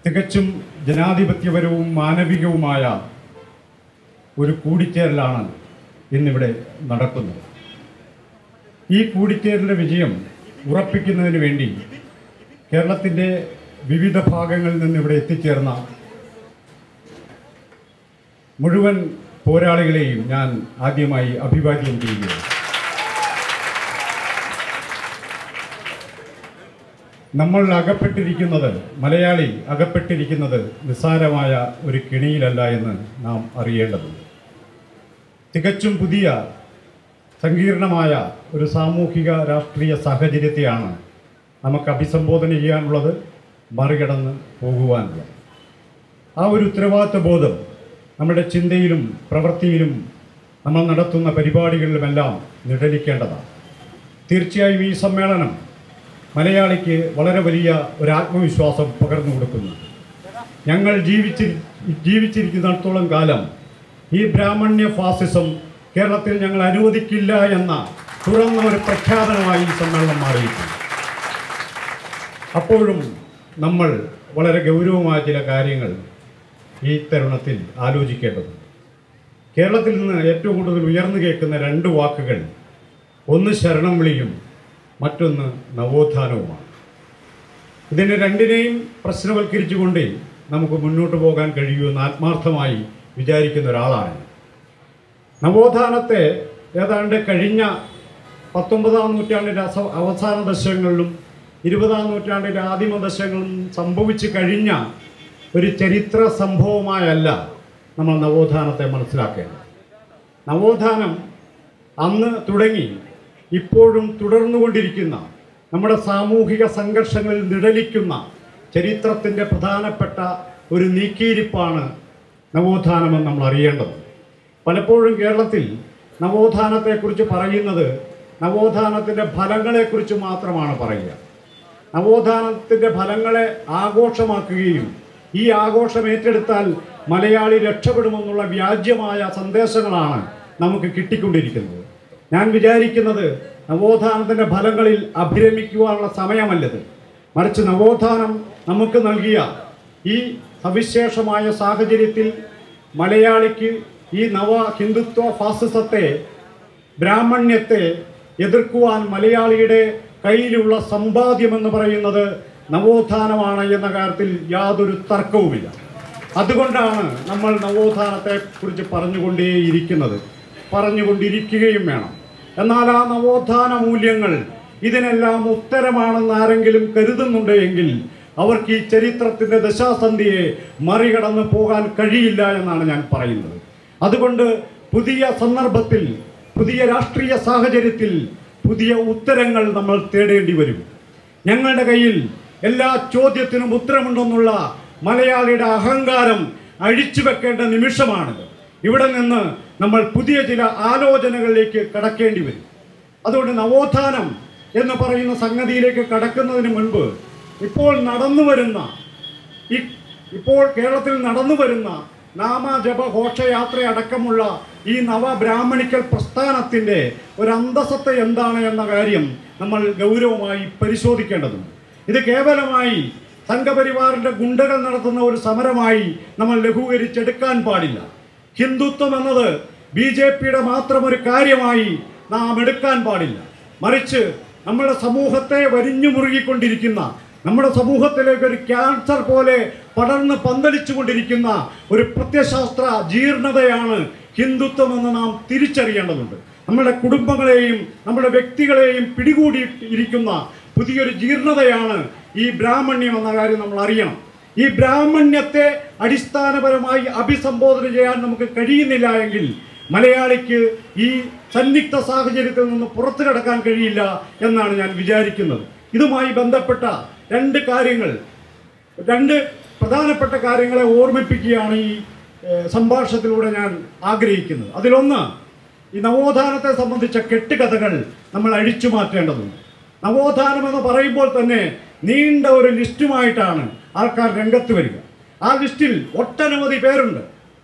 തികച്ചും ജനാധിപത്യപരവും മാനവികവുമായ ഒരു കൂടിച്ചേരലാണ് ഇന്നിവിടെ നടക്കുന്നത് ഈ കൂടിച്ചേരലിൻ്റെ വിജയം ഉറപ്പിക്കുന്നതിന് വേണ്ടി കേരളത്തിൻ്റെ വിവിധ ഭാഗങ്ങളിൽ നിന്ന് ഇവിടെ എത്തിച്ചേർന്ന മുഴുവൻ പോരാളികളെയും ഞാൻ ആദ്യമായി അഭിവാദ്യം ചെയ്യുകയാണ് നമ്മൾ അകപ്പെട്ടിരിക്കുന്നത് മലയാളി അകപ്പെട്ടിരിക്കുന്നത് നിസ്സാരമായ ഒരു കിണിയിലല്ല എന്ന് നാം അറിയേണ്ടതുണ്ട് തികച്ചും പുതിയ സങ്കീർണമായ ഒരു സാമൂഹിക രാഷ്ട്രീയ സാഹചര്യത്തെയാണ് നമുക്ക് അഭിസംബോധന ചെയ്യാനുള്ളത് മറികടന്ന് പോകുവാനുള്ളത് ആ ഒരു ഉത്തരവാദിത്വ ബോധം നമ്മുടെ ചിന്തയിലും പ്രവൃത്തിയിലും നമ്മൾ നടത്തുന്ന പരിപാടികളിലുമെല്ലാം നിഴലിക്കേണ്ടതാണ് തീർച്ചയായും ഈ സമ്മേളനം മലയാളിക്ക് വളരെ വലിയ ഒരു ആത്മവിശ്വാസം പകർന്നു കൊടുക്കുന്നു ഞങ്ങൾ ജീവിച്ചി ജീവിച്ചിരിക്കുന്നിടത്തോളം കാലം ഈ ബ്രാഹ്മണ്യ ഫാസിസം കേരളത്തിൽ ഞങ്ങൾ അനുവദിക്കില്ല എന്ന തുറന്ന ഒരു പ്രഖ്യാപനമായി ഈ സമ്മേളനം മാറിയിട്ടുണ്ട് അപ്പോഴും നമ്മൾ വളരെ ഗൗരവമായ ചില കാര്യങ്ങൾ ഈ തരുണത്തിൽ ആലോചിക്കേണ്ടതുണ്ട് കേരളത്തിൽ നിന്ന് ഏറ്റവും കൂടുതൽ ഉയർന്നു കേൾക്കുന്ന രണ്ട് വാക്കുകൾ ഒന്ന് ശരണം വിളിയും മറ്റൊന്ന് നവോത്ഥാനവുമാണ് ഇതിനെ രണ്ടിനെയും പ്രശ്നവൽക്കരിച്ചുകൊണ്ടേ നമുക്ക് മുന്നോട്ട് പോകാൻ കഴിയൂ എന്ന് ആത്മാർത്ഥമായി വിചാരിക്കുന്ന ഒരാളാണ് ഞാൻ. നവോത്ഥാനത്തെ ഏതാണ്ട് കഴിഞ്ഞ പത്തൊമ്പതാം നൂറ്റാണ്ടിൻ്റെ അസ അവസാന ദശകങ്ങളിലും ഇരുപതാം നൂറ്റാണ്ടിൻ്റെ ആദിമ ദശകങ്ങളിലും സംഭവിച്ചു കഴിഞ്ഞ ഒരു ചരിത്ര സംഭവമായല്ല നമ്മൾ നവോത്ഥാനത്തെ മനസ്സിലാക്കേണ്ടത് നവോത്ഥാനം അന്ന് തുടങ്ങി ഇപ്പോഴും തുടർന്നുകൊണ്ടിരിക്കുന്ന നമ്മുടെ സാമൂഹിക സംഘർഷങ്ങളിൽ നിഴലിക്കുന്ന ചരിത്രത്തിൻ്റെ പ്രധാനപ്പെട്ട ഒരു നീക്കിയിരിപ്പാണ് നവോത്ഥാനമെന്ന് നമ്മൾ അറിയേണ്ടത് പലപ്പോഴും കേരളത്തിൽ നവോത്ഥാനത്തെക്കുറിച്ച് പറയുന്നത് നവോത്ഥാനത്തിൻ്റെ ഫലങ്ങളെക്കുറിച്ച് മാത്രമാണ് പറയുക നവോത്ഥാനത്തിൻ്റെ ഫലങ്ങളെ ആഘോഷമാക്കുകയും ഈ ആഘോഷം ഏറ്റെടുത്താൽ മലയാളി രക്ഷപ്പെടുമെന്നുള്ള വ്യാജ്യമായ സന്ദേശങ്ങളാണ് നമുക്ക് കിട്ടിക്കൊണ്ടിരിക്കുന്നത് ഞാൻ വിചാരിക്കുന്നത് നവോത്ഥാനത്തിൻ്റെ ഫലങ്ങളിൽ അഭിരമിക്കുവാനുള്ള സമയമല്ലത് മറിച്ച് നവോത്ഥാനം നമുക്ക് നൽകിയ ഈ സവിശേഷമായ സാഹചര്യത്തിൽ മലയാളിക്ക് ഈ നവ ഹിന്ദുത്വ ഫാസിസത്തെ ബ്രാഹ്മണ്യത്തെ എതിർക്കുവാൻ മലയാളിയുടെ കയ്യിലുള്ള സമ്പാദ്യമെന്ന് പറയുന്നത് നവോത്ഥാനമാണ് എന്ന കാര്യത്തിൽ യാതൊരു തർക്കവുമില്ല അതുകൊണ്ടാണ് നമ്മൾ നവോത്ഥാനത്തെ കുറിച്ച് പറഞ്ഞുകൊണ്ടേയിരിക്കുന്നത് പറഞ്ഞുകൊണ്ടിരിക്കുകയും വേണം എന്നാൽ ആ നവോത്ഥാന മൂല്യങ്ങൾ ഇതിനെല്ലാം ഉത്തരമാണെന്ന് ആരെങ്കിലും കരുതുന്നുണ്ട് എങ്കിൽ അവർക്ക് ഈ ചരിത്രത്തിൻ്റെ ദശാസന്ധിയെ മറികടന്ന് പോകാൻ കഴിയില്ല എന്നാണ് ഞാൻ പറയുന്നത് അതുകൊണ്ട് പുതിയ സന്ദർഭത്തിൽ പുതിയ രാഷ്ട്രീയ സാഹചര്യത്തിൽ പുതിയ ഉത്തരങ്ങൾ നമ്മൾ തേടേണ്ടി വരും ഞങ്ങളുടെ കയ്യിൽ എല്ലാ ചോദ്യത്തിനും ഉത്തരമുണ്ടെന്നുള്ള മലയാളിയുടെ അഹങ്കാരം അഴിച്ചു വെക്കേണ്ട നിമിഷമാണിത് ഇവിടെ നിന്ന് നമ്മൾ പുതിയ ചില ആലോചനകളിലേക്ക് കടക്കേണ്ടി വരും അതുകൊണ്ട് നവോത്ഥാനം എന്ന് പറയുന്ന സംഗതിയിലേക്ക് കടക്കുന്നതിന് മുൻപ് ഇപ്പോൾ നടന്നു വരുന്ന ഈ ഇപ്പോൾ കേരളത്തിൽ നടന്നു വരുന്ന നാമജപ ഘോഷയാത്ര അടക്കമുള്ള ഈ നവബ്രാഹ്മണിക്കൽ പ്രസ്ഥാനത്തിൻ്റെ ഒരു അന്തസത്ത എന്താണ് എന്ന കാര്യം നമ്മൾ ഗൗരവമായി പരിശോധിക്കേണ്ടതുണ്ട് ഇത് കേവലമായി സംഘപരിവാറിൻ്റെ ഗുണ്ടകൾ നടത്തുന്ന ഒരു സമരമായി നമ്മൾ ലഘൂകരിച്ചെടുക്കാൻ പാടില്ല ഹിന്ദുത്വം എന്നത് ബി ജെ പിയുടെ മാത്രം ഒരു കാര്യമായി നാം എടുക്കാൻ പാടില്ല മറിച്ച് നമ്മുടെ സമൂഹത്തെ വരിഞ്ഞു മുറുകിക്കൊണ്ടിരിക്കുന്ന നമ്മുടെ സമൂഹത്തിലേക്ക് ഒരു ക്യാൻസർ പോലെ പടർന്ന് പന്തലിച്ചു കൊണ്ടിരിക്കുന്ന ഒരു പ്രത്യശാസ്ത്ര ജീർണതയാണ് ഹിന്ദുത്വം എന്ന് നാം തിരിച്ചറിയേണ്ടതുണ്ട് നമ്മുടെ കുടുംബങ്ങളെയും നമ്മുടെ വ്യക്തികളെയും പിടികൂടിയിരിക്കുന്ന പുതിയൊരു ജീർണതയാണ് ഈ ബ്രാഹ്മണ്യം എന്ന കാര്യം നമ്മൾ അറിയണം ഈ ബ്രാഹ്മണ്യത്തെ അടിസ്ഥാനപരമായി അഭിസംബോധന ചെയ്യാൻ നമുക്ക് കഴിയുന്നില്ല എങ്കിൽ മലയാളിക്ക് ഈ സന്നിഗ്ധ സാഹചര്യത്തിൽ നിന്ന് പുറത്തു കടക്കാൻ കഴിയില്ല എന്നാണ് ഞാൻ വിചാരിക്കുന്നത് ഇതുമായി ബന്ധപ്പെട്ട രണ്ട് കാര്യങ്ങൾ രണ്ട് പ്രധാനപ്പെട്ട കാര്യങ്ങളെ ഓർമ്മിപ്പിക്കുകയാണ് ഈ ഏഹ്, സംഭാഷണത്തിലൂടെ ഞാൻ ആഗ്രഹിക്കുന്നത് അതിലൊന്ന് ഈ നവോത്ഥാനത്തെ സംബന്ധിച്ച കെട്ടുകഥകൾ നമ്മൾ അഴിച്ചു മാറ്റേണ്ടതുണ്ട് നവോത്ഥാനം എന്ന് പറയുമ്പോൾ തന്നെ നീണ്ട ഒരു ലിസ്റ്റുമായിട്ടാണ് ആൾക്കാർ രംഗത്ത് വരിക ആ ലിസ്റ്റിൽ ഒട്ടനവധി പേരുണ്ട്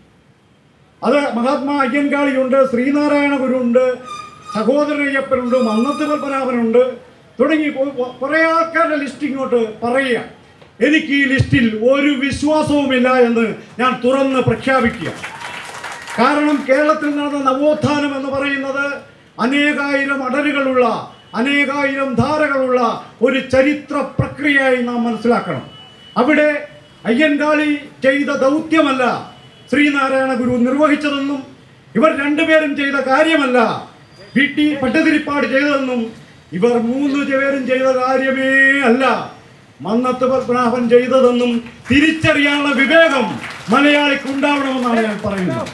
അത് മഹാത്മാ അയ്യൻകാളിയുണ്ട് ശ്രീനാരായണ ഗുരുണ്ട് സഹോദരൻ അയ്യപ്പനുണ്ട് മന്നത്ത് പത്മനാഭനുണ്ട് തുടങ്ങി കൊ- കുറേ ആൾക്കാരുടെ ലിസ്റ്റ് ഇങ്ങോട്ട് പറയുക എനിക്ക് ഈ ലിസ്റ്റിൽ ഒരു വിശ്വാസവുമില്ല എന്ന് ഞാൻ തുറന്ന് പ്രഖ്യാപിക്കുക കാരണം കേരളത്തിൽ നടന്ന നവോത്ഥാനം എന്ന് പറയുന്നത് അനേകായിരം അടരുകളുള്ള അനേകായിരം ധാരകളുള്ള ഒരു ചരിത്ര പ്രക്രിയയായി നാം മനസ്സിലാക്കണം അവിടെ അയ്യൻകാളി ചെയ്ത ദൗത്യമല്ല ശ്രീനാരായണ ഗുരു നിർവഹിച്ചതെന്നും ഇവർ രണ്ടുപേരും ചെയ്ത കാര്യമല്ല വി ടി ഭട്ടതിരിപ്പാട് ചെയ്തതെന്നും ഇവർ മൂന്ന് പേരും ചെയ്ത കാര്യമേ അല്ല മന്നത്ത് പത്മനാഭൻ ചെയ്തതെന്നും തിരിച്ചറിയാനുള്ള വിവേകം മലയാളിക്ക് ഉണ്ടാവണമെന്നാണ് ഞാൻ പറയുന്നത്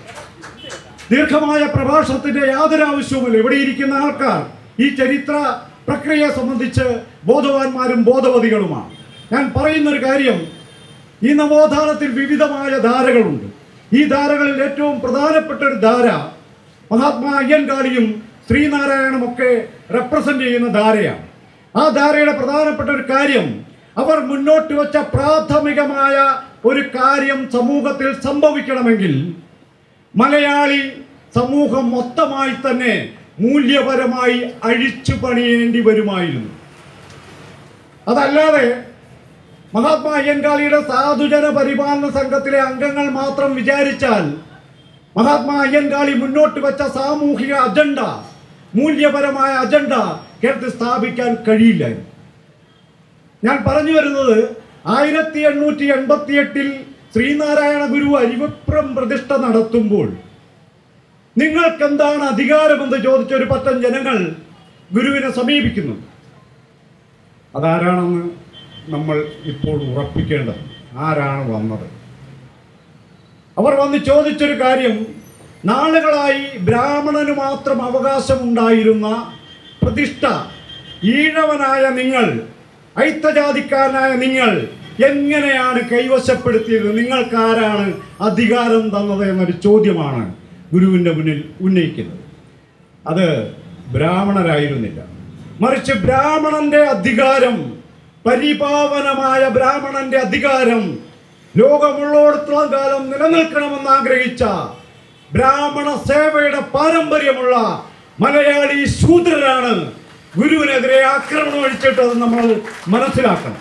ദീർഘമായ പ്രഭാഷണത്തിന്റെ യാതൊരു ആവശ്യവുമില്ല ഇവിടെ ഇരിക്കുന്ന ആൾക്കാർ ഈ ചരിത്ര പ്രക്രിയയെ സംബന്ധിച്ച് ബോധവാന്മാരും ബോധവതികളുമാണ് ഞാൻ പറയുന്ന ഒരു കാര്യം ഈ നവോത്ഥാനത്തിൽ വിവിധമായ ധാരകളുണ്ട് ഈ ധാരകളിൽ ഏറ്റവും പ്രധാനപ്പെട്ട ഒരു ധാര മഹാത്മാ അയ്യൻകാളിയും ശ്രീനാരായണനും ഒക്കെ റെപ്രസെന്റ് ചെയ്യുന്ന ധാരയാണ് ആ ധാരയുടെ പ്രധാനപ്പെട്ട ഒരു കാര്യം അവർ മുന്നോട്ട് വെച്ച പ്രാഥമികമായ ഒരു കാര്യം സമൂഹത്തിൽ സംഭവിക്കണമെങ്കിൽ മലയാളി സമൂഹം മൊത്തമായി തന്നെ മൂല്യപരമായി അഴിച്ചു പണിയേണ്ടി വരുമായിരുന്നു അതല്ലാതെ മഹാത്മാ അയ്യൻകാളിയുടെ സാധുജന പരിപാലന സംഘത്തിലെ അംഗങ്ങൾ മാത്രം വിചാരിച്ചാൽ മഹാത്മാ അയ്യൻകാളി മുന്നോട്ട് വെച്ച സാമൂഹിക അജണ്ട മൂല്യപരമായ അജണ്ട കേരളത്തിൽ സ്ഥാപിക്കാൻ കഴിയില്ലായിരുന്നു ഞാൻ പറഞ്ഞു വരുന്നത് ആയിരത്തി എണ്ണൂറ്റി എൺപത്തി എട്ടിൽ ശ്രീനാരായണ ഗുരു അരിവപ്രം പ്രതിഷ്ഠ നടത്തുമ്പോൾ നിങ്ങൾക്ക് എന്താണ് അധികാരമെന്ന് ചോദിച്ച ഒരു പറ്റം ജനങ്ങൾ ഗുരുവിനെ സമീപിക്കുന്നു അതാരാണെന്ന് നമ്മൾ ഇപ്പോൾ ഉറപ്പിക്കേണ്ടത് ആരാണ് വന്നത് അവർ വന്ന് ചോദിച്ചൊരു കാര്യം നാളുകളായി ബ്രാഹ്മണന് മാത്രം അവകാശമുണ്ടായിരുന്ന പ്രതിഷ്ഠ ഈഴവനായ നിങ്ങൾ ഐത്തജാതിക്കാരനായ നിങ്ങൾ എങ്ങനെയാണ് കൈവശപ്പെടുത്തിയത് നിങ്ങൾക്കാരാണ് അധികാരം തന്നത് എന്നൊരു ചോദ്യമാണ് ഗുരുവിൻ്റെ മുന്നിൽ ഉന്നയിക്കുന്നത് അത് ബ്രാഹ്മണരായിരുന്നില്ല മറിച്ച് ബ്രാഹ്മണന്റെ അധികാരം പരിപാവനമായ ബ്രാഹ്മണന്റെ അധികാരം ലോകമുള്ളോടത്തോളം കാലം നിലനിൽക്കണമെന്ന് ആഗ്രഹിച്ച ബ്രാഹ്മണ സേവയുടെ പാരമ്പര്യമുള്ള മലയാളി ശൂദ്രരാണ് ഗുരുവിനെതിരെ ആക്രമണം അഴിച്ചിട്ടത് നമ്മൾ മനസ്സിലാക്കണം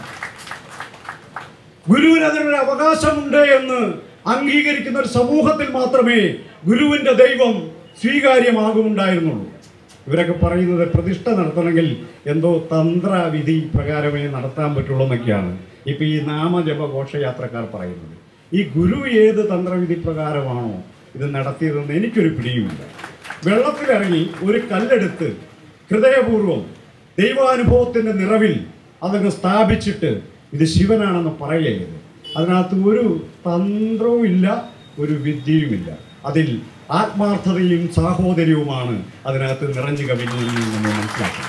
ഗുരുവിന് അതിനൊരു അവകാശമുണ്ട് എന്ന് അംഗീകരിക്കുന്ന ഒരു സമൂഹത്തിൽ മാത്രമേ ഗുരുവിന്റെ ദൈവം സ്വീകാര്യമാകുമുണ്ടായിരുന്നുള്ളൂ ഇവരൊക്കെ പറയുന്നത് പ്രതിഷ്ഠ നടത്തണമെങ്കിൽ എന്തോ തന്ത്രവിധി പ്രകാരമേ നടത്താൻ പറ്റുള്ളൂ എന്നൊക്കെയാണ് ഇപ്പൊ ഈ നാമജപ ഘോഷയാത്രക്കാർ പറയുന്നത് ഈ ഗുരു ഏത് തന്ത്രവിധി പ്രകാരമാണോ ഇത് നടത്തിയതെന്ന് എനിക്കൊരു പിടിയുമില്ല വെള്ളത്തിലിറങ്ങി ഒരു കല്ലെടുത്ത് ഹൃദയപൂർവ്വം ദൈവാനുഭവത്തിന്റെ നിറവിൽ അതങ്ങ് സ്ഥാപിച്ചിട്ട് ഇത് ശിവനാണെന്ന് പറയരുത് അതിനകത്ത് ഒരു തന്ത്രവും ഇല്ല ഒരു വിദ്യയുമില്ല അതിൽ ആത്മാർത്ഥതയും സാഹോദര്യവുമാണ് അതിനകത്ത് നിറഞ്ഞു കവിഞ്ഞതെന്ന് നമ്മൾ മനസ്സിലാക്കണം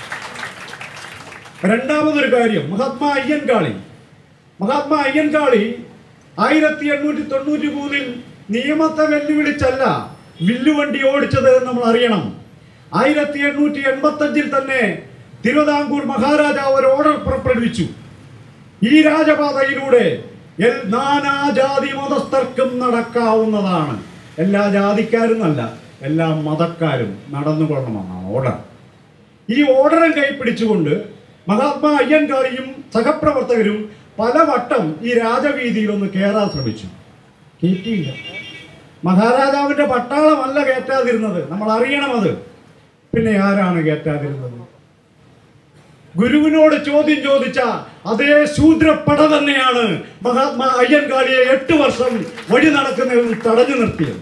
രണ്ടാമതൊരു കാര്യം മഹാത്മാ അയ്യൻകാളി മഹാത്മാ അയ്യൻകാളി ആയിരത്തി എണ്ണൂറ്റി തൊണ്ണൂറ്റി മൂന്നിൽ നിയമത്തെ വെല്ലുവിളിച്ചല്ല വില്ലുവണ്ടി ഓടിച്ചത് എന്ന് നമ്മൾ അറിയണം ആയിരത്തി എണ്ണൂറ്റി എൺപത്തി അഞ്ചിൽ തന്നെ തിരുവിതാംകൂർ മഹാരാജാവ് ഒരു ഓർഡർ പുറപ്പെടുവിച്ചു ഈ രാജപാതയിലൂടെ എൽ നാനാജാതി മതസ്ഥർക്കും നടക്കാവുന്നതാണ് എല്ലാ ജാതിക്കാരും അല്ല എല്ലാ മതക്കാരും നടന്നുകൊള്ളണമെന്നാണ് ഓർഡർ ഈ ഓർഡറും കൈപ്പിടിച്ചുകൊണ്ട് മഹാത്മാ അയ്യൻകാളിയും സഹപ്രവർത്തകരും പലവട്ടം ഈ രാജവീതിയിൽ ഒന്ന് കയറാൻ ശ്രമിച്ചു കയറ്റിയില്ല മഹാരാജാവിന്റെ പട്ടാളമല്ല കയറ്റാതിരുന്നത് നമ്മൾ അറിയണം അത് പിന്നെ ആരാണ് കയറ്റാതിരുന്നത് ഗുരുവിനോട് ചോദ്യം ചോദിച്ച അതേ ശൂദ്രപ്പട തന്നെയാണ് മഹാത്മാ അയ്യൻകാളിയെ എട്ട് വർഷം വഴി നടക്കുന്നതിൽ തടഞ്ഞു നിർത്തിയത്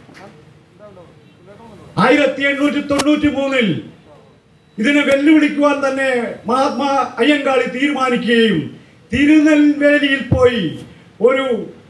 ആയിരത്തി എണ്ണൂറ്റി തൊണ്ണൂറ്റി മൂന്നിൽ ഇതിനെ വെല്ലുവിളിക്കുവാൻ തന്നെ മഹാത്മാ അയ്യങ്കാളി തീരുമാനിക്കുകയും തിരുനെൽവേലിയിൽ പോയി ഒരു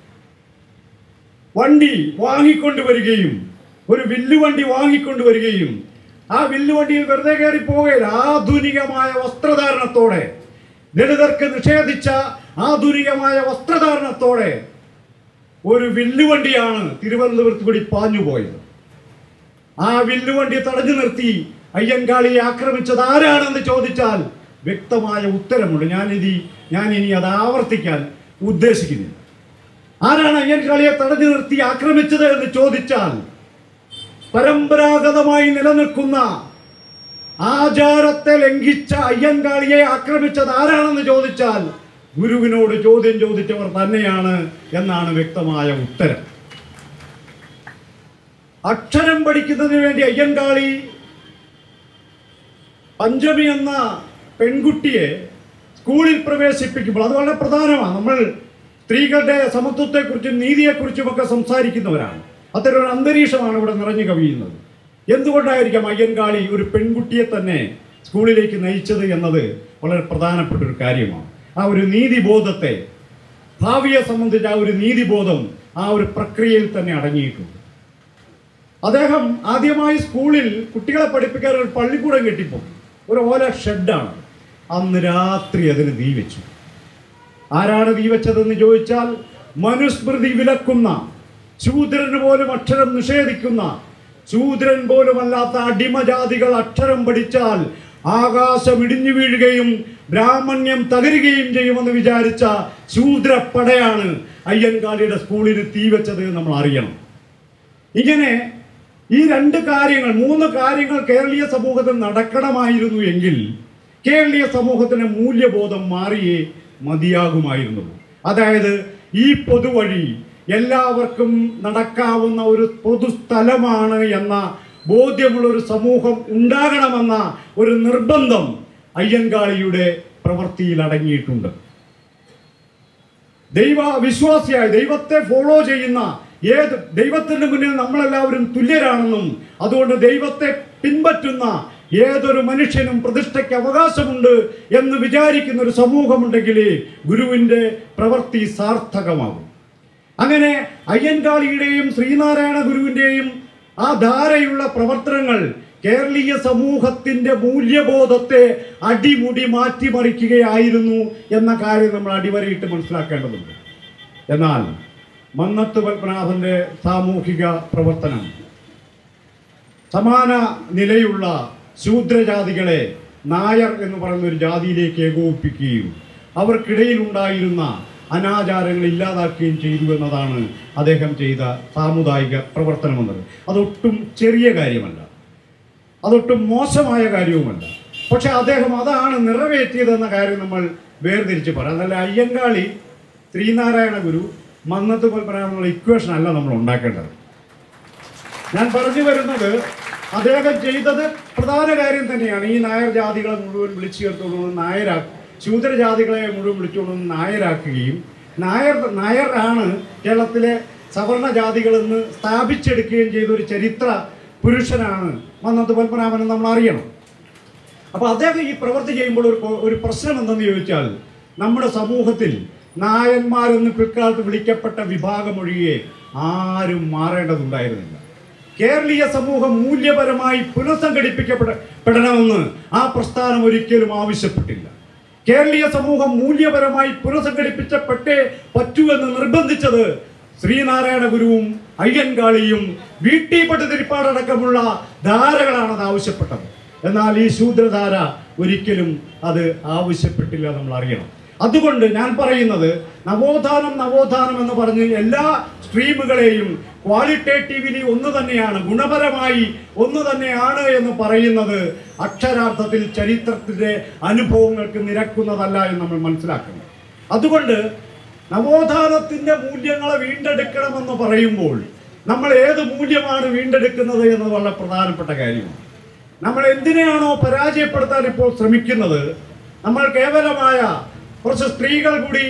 വണ്ടി വാങ്ങിക്കൊണ്ടുവരികയും ഒരു വില്ലുവണ്ടി വാങ്ങിക്കൊണ്ടുവരികയും ആ വില്ലുവണ്ടിയിൽ വെറുതെ കയറി പോവുകയില്ല ആധുനികമായ വസ്ത്രധാരണത്തോടെ ദളിതർക്ക് നിഷേധിച്ച ആധുനികമായ വസ്ത്രധാരണത്തോടെ ഒരു വില്ലുവണ്ടിയാണ് തിരുവനന്തപുരത്ത് കൂടി പാഞ്ഞുപോയത് ആ വില്ലുവണ്ടി തടഞ്ഞു നിർത്തി അയ്യൻകാളിയെ ആക്രമിച്ചത് ആരാണെന്ന് ചോദിച്ചാൽ വ്യക്തമായ ഉത്തരമുണ്ട് ഞാനിനി ഞാൻ ഇനി അത് ആവർത്തിക്കാൻ ഉദ്ദേശിക്കുന്നില്ല ആരാണ് അയ്യൻകാളിയെ തടഞ്ഞു നിർത്തി ആക്രമിച്ചത് എന്ന് ചോദിച്ചാൽ പരമ്പരാഗതമായി നിലനിൽക്കുന്ന ആചാരത്തെ ലംഘിച്ച അയ്യൻകാളിയെ ആക്രമിച്ചത് ആരാണെന്ന് ചോദിച്ചാൽ ഗുരുവിനോട് ചോദ്യം ചോദിച്ചവർ തന്നെയാണ് എന്നാണ് വ്യക്തമായ ഉത്തരം അക്ഷരം പഠിക്കുന്നതിന് വേണ്ടി അയ്യങ്കാളി പഞ്ചമി എന്ന പെൺകുട്ടിയെ സ്കൂളിൽ പ്രവേശിപ്പിക്കുമ്പോൾ അത് വളരെ പ്രധാനമാണ് നമ്മൾ സ്ത്രീകളുടെ സമത്വത്തെക്കുറിച്ചും നീതിയെക്കുറിച്ചുമൊക്കെ സംസാരിക്കുന്നവരാണ് അത്തരം ഒരു അന്തരീക്ഷമാണ് ഇവിടെ നിറഞ്ഞു കവിയുന്നത് എന്തുകൊണ്ടായിരിക്കാം അയ്യൻകാളി ഒരു പെൺകുട്ടിയെ തന്നെ സ്കൂളിലേക്ക് നയിച്ചത് എന്നത് വളരെ പ്രധാനപ്പെട്ട ഒരു കാര്യമാണ് ആ ഒരു നീതിബോധത്തെ ഭാവിയെ സംബന്ധിച്ച ആ ഒരു നീതിബോധം ആ ഒരു പ്രക്രിയയിൽ തന്നെ അടങ്ങിയിട്ടുണ്ട് അദ്ദേഹം ആദ്യമായി സ്കൂളിൽ കുട്ടികളെ പഠിപ്പിക്കാൻ ഒരു പള്ളിക്കൂടം കെട്ടിപ്പോ ഒരു ഓല ഷെഡാണ് അന്ന് രാത്രി അതിന് തീ വെച്ചു ആരാണ് തീ വെച്ചതെന്ന് ചോദിച്ചാൽ മനുസ്മൃതി വിലക്കുന്ന ശൂദ്രന് പോലും അക്ഷരം നിഷേധിക്കുന്ന ശൂദ്രൻ പോലും അല്ലാത്ത അടിമജാതികൾ അക്ഷരം പഠിച്ചാൽ ആകാശം ഇടിഞ്ഞു വീഴുകയും ബ്രാഹ്മണ്യം തകരുകയും ചെയ്യുമെന്ന് വിചാരിച്ച ശൂദ്രപ്പടയാണ് അയ്യൻകാളിയുടെ സ്കൂളിന് തീ വെച്ചത് എന്ന് നമ്മൾ അറിയണം ഇങ്ങനെ ഈ രണ്ട് കാര്യങ്ങൾ മൂന്ന് കാര്യങ്ങൾ കേരളീയ സമൂഹത്തിൽ നടക്കണമായിരുന്നു എങ്കിൽ കേരളീയ സമൂഹത്തിന് മൂല്യബോധം മാറിയേ മതിയാകുമായിരുന്നുള്ളൂ അതായത് ഈ പൊതുവഴി എല്ലാവർക്കും നടക്കാവുന്ന ഒരു പൊതുസ്ഥലമാണ് എന്ന ബോധ്യമുള്ള ഒരു സമൂഹം ഉണ്ടാകണമെന്ന ഒരു നിർബന്ധം അയ്യൻകാളിയുടെ പ്രവൃത്തിയിൽ അടങ്ങിയിട്ടുണ്ട് ദൈവ വിശ്വാസിയായി ദൈവത്തെ ഫോളോ ചെയ്യുന്ന ഏത് ദൈവത്തിന് മുന്നിൽ നമ്മളെല്ലാവരും തുല്യരാണെന്നും അതുകൊണ്ട് ദൈവത്തെ പിൻപറ്റുന്ന ഏതൊരു മനുഷ്യനും പ്രതിഷ്ഠയ്ക്ക് അവകാശമുണ്ട് എന്ന് വിചാരിക്കുന്ന ഒരു സമൂഹമുണ്ടെങ്കിലേ ഗുരുവിൻ്റെ പ്രവൃത്തി സാർത്ഥകമാകും അങ്ങനെ അയ്യൻകാളിയുടെയും ശ്രീനാരായണ ഗുരുവിൻ്റെയും ആ ധാരയുള്ള പ്രവർത്തനങ്ങൾ കേരളീയ സമൂഹത്തിന്റെ മൂല്യബോധത്തെ അടിമുടി മാറ്റിമറിക്കുകയായിരുന്നു എന്ന കാര്യം നമ്മൾ അടിവരയിട്ട് മനസ്സിലാക്കേണ്ടതുണ്ട് എന്നാൽ മന്നത്ത് പത്മനാഭന്റെ സാമൂഹിക പ്രവർത്തനം സമാന നിലയുള്ള ശൂദ്രജാതികളെ നായർ എന്ന് പറയുന്ന ഒരു ജാതിയിലേക്ക് ഏകോപിപ്പിക്കുകയും അവർക്കിടയിൽ ഉണ്ടായിരുന്ന അനാചാരങ്ങൾ ഇല്ലാതാക്കുകയും ചെയ്തു എന്നതാണ് അദ്ദേഹം ചെയ്ത സാമുദായിക പ്രവർത്തനം എന്നത് അതൊട്ടും ചെറിയ കാര്യമല്ല അതൊട്ടും മോശമായ കാര്യവുമല്ല പക്ഷെ അദ്ദേഹം അതാണ് നിറവേറ്റിയതെന്ന കാര്യം നമ്മൾ വേർതിരിച്ച് പറയാം അതല്ല അയ്യങ്കാളി ശ്രീനാരായണ ഗുരു മന്നത്ത് പത്മനാഭനുള്ള ഇക്വേഷൻ അല്ല നമ്മൾ ഉണ്ടാക്കേണ്ടത് ഞാൻ പറഞ്ഞു വരുന്നത് അദ്ദേഹം ചെയ്തത് പ്രധാന കാര്യം തന്നെയാണ് ഈ നായർ ജാതികളെ മുഴുവൻ വിളിച്ചു ചേർത്തുകൊണ്ട് നായരാ ശൂദ്രജാതികളെ മുഴുവൻ വിളിച്ചുകൊണ്ട് നായരാക്കുകയും നായർ നായർ ആണ് കേരളത്തിലെ സവർണ ജാതികളെന്ന് സ്ഥാപിച്ചെടുക്കുകയും ചെയ്ത ഒരു ചരിത്ര പുരുഷനാണ് മന്നത്ത് പത്മനാഭൻ നമ്മൾ അറിയണം അപ്പൊ അദ്ദേഹം ഈ പ്രവൃത്തി ചെയ്യുമ്പോൾ ഒരു കൊ- ഒരു പ്രശ്നം എന്തെന്ന് ചോദിച്ചാൽ നമ്മുടെ സമൂഹത്തിൽ നായന്മാരെന്ന് പിൽക്കാലത്ത് വിളിക്കപ്പെട്ട വിഭാഗം ഒഴികെ ആരും മാറേണ്ടതുണ്ടായിരുന്നില്ല കേരളീയ സമൂഹം മൂല്യപരമായി പുനഃസംഘടിപ്പിക്കപ്പെടണമെന്ന് ആ പ്രസ്ഥാനം ഒരിക്കലും ആവശ്യപ്പെട്ടില്ല കേരളീയ സമൂഹം മൂല്യപരമായി പുനഃസംഘടിപ്പിച്ചപ്പെട്ടേ പറ്റൂ എന്ന് നിർബന്ധിച്ചത് ശ്രീനാരായണ ഗുരുവും അയ്യൻകാളിയും വീട്ടിപ്പട്ട് തിരിപ്പാടടക്കമുള്ള ധാരകളാണ് അത് ആവശ്യപ്പെട്ടത് എന്നാൽ ഈ ശൂദ്രധാര ഒരിക്കലും അത് ആവശ്യപ്പെട്ടില്ല നമ്മൾ അറിയണം അതുകൊണ്ട് ഞാൻ പറയുന്നത് നവോത്ഥാനം നവോത്ഥാനം എന്ന് പറഞ്ഞ് എല്ലാ സ്ട്രീമുകളെയും ക്വാളിറ്റേറ്റീവ്ലി ഒന്ന് തന്നെയാണ് ഗുണപരമായി ഒന്ന് തന്നെയാണ് എന്ന് പറയുന്നത് അക്ഷരാർത്ഥത്തിൽ ചരിത്രത്തിൻ്റെ അനുഭവങ്ങൾക്ക് നിരക്കുന്നതല്ല എന്ന് നമ്മൾ മനസ്സിലാക്കണം അതുകൊണ്ട് നവോത്ഥാനത്തിന്റെ മൂല്യങ്ങളെ വീണ്ടെടുക്കണമെന്ന് പറയുമ്പോൾ നമ്മൾ ഏത് മൂല്യമാണ് വീണ്ടെടുക്കുന്നത് എന്നത് വളരെ പ്രധാനപ്പെട്ട കാര്യമാണ് നമ്മൾ എന്തിനെയാണോ പരാജയപ്പെടുത്താൻ ഇപ്പോൾ ശ്രമിക്കുന്നത് നമ്മൾ കേവലമായ കുറച്ച് സ്ത്രീകൾ കൂടി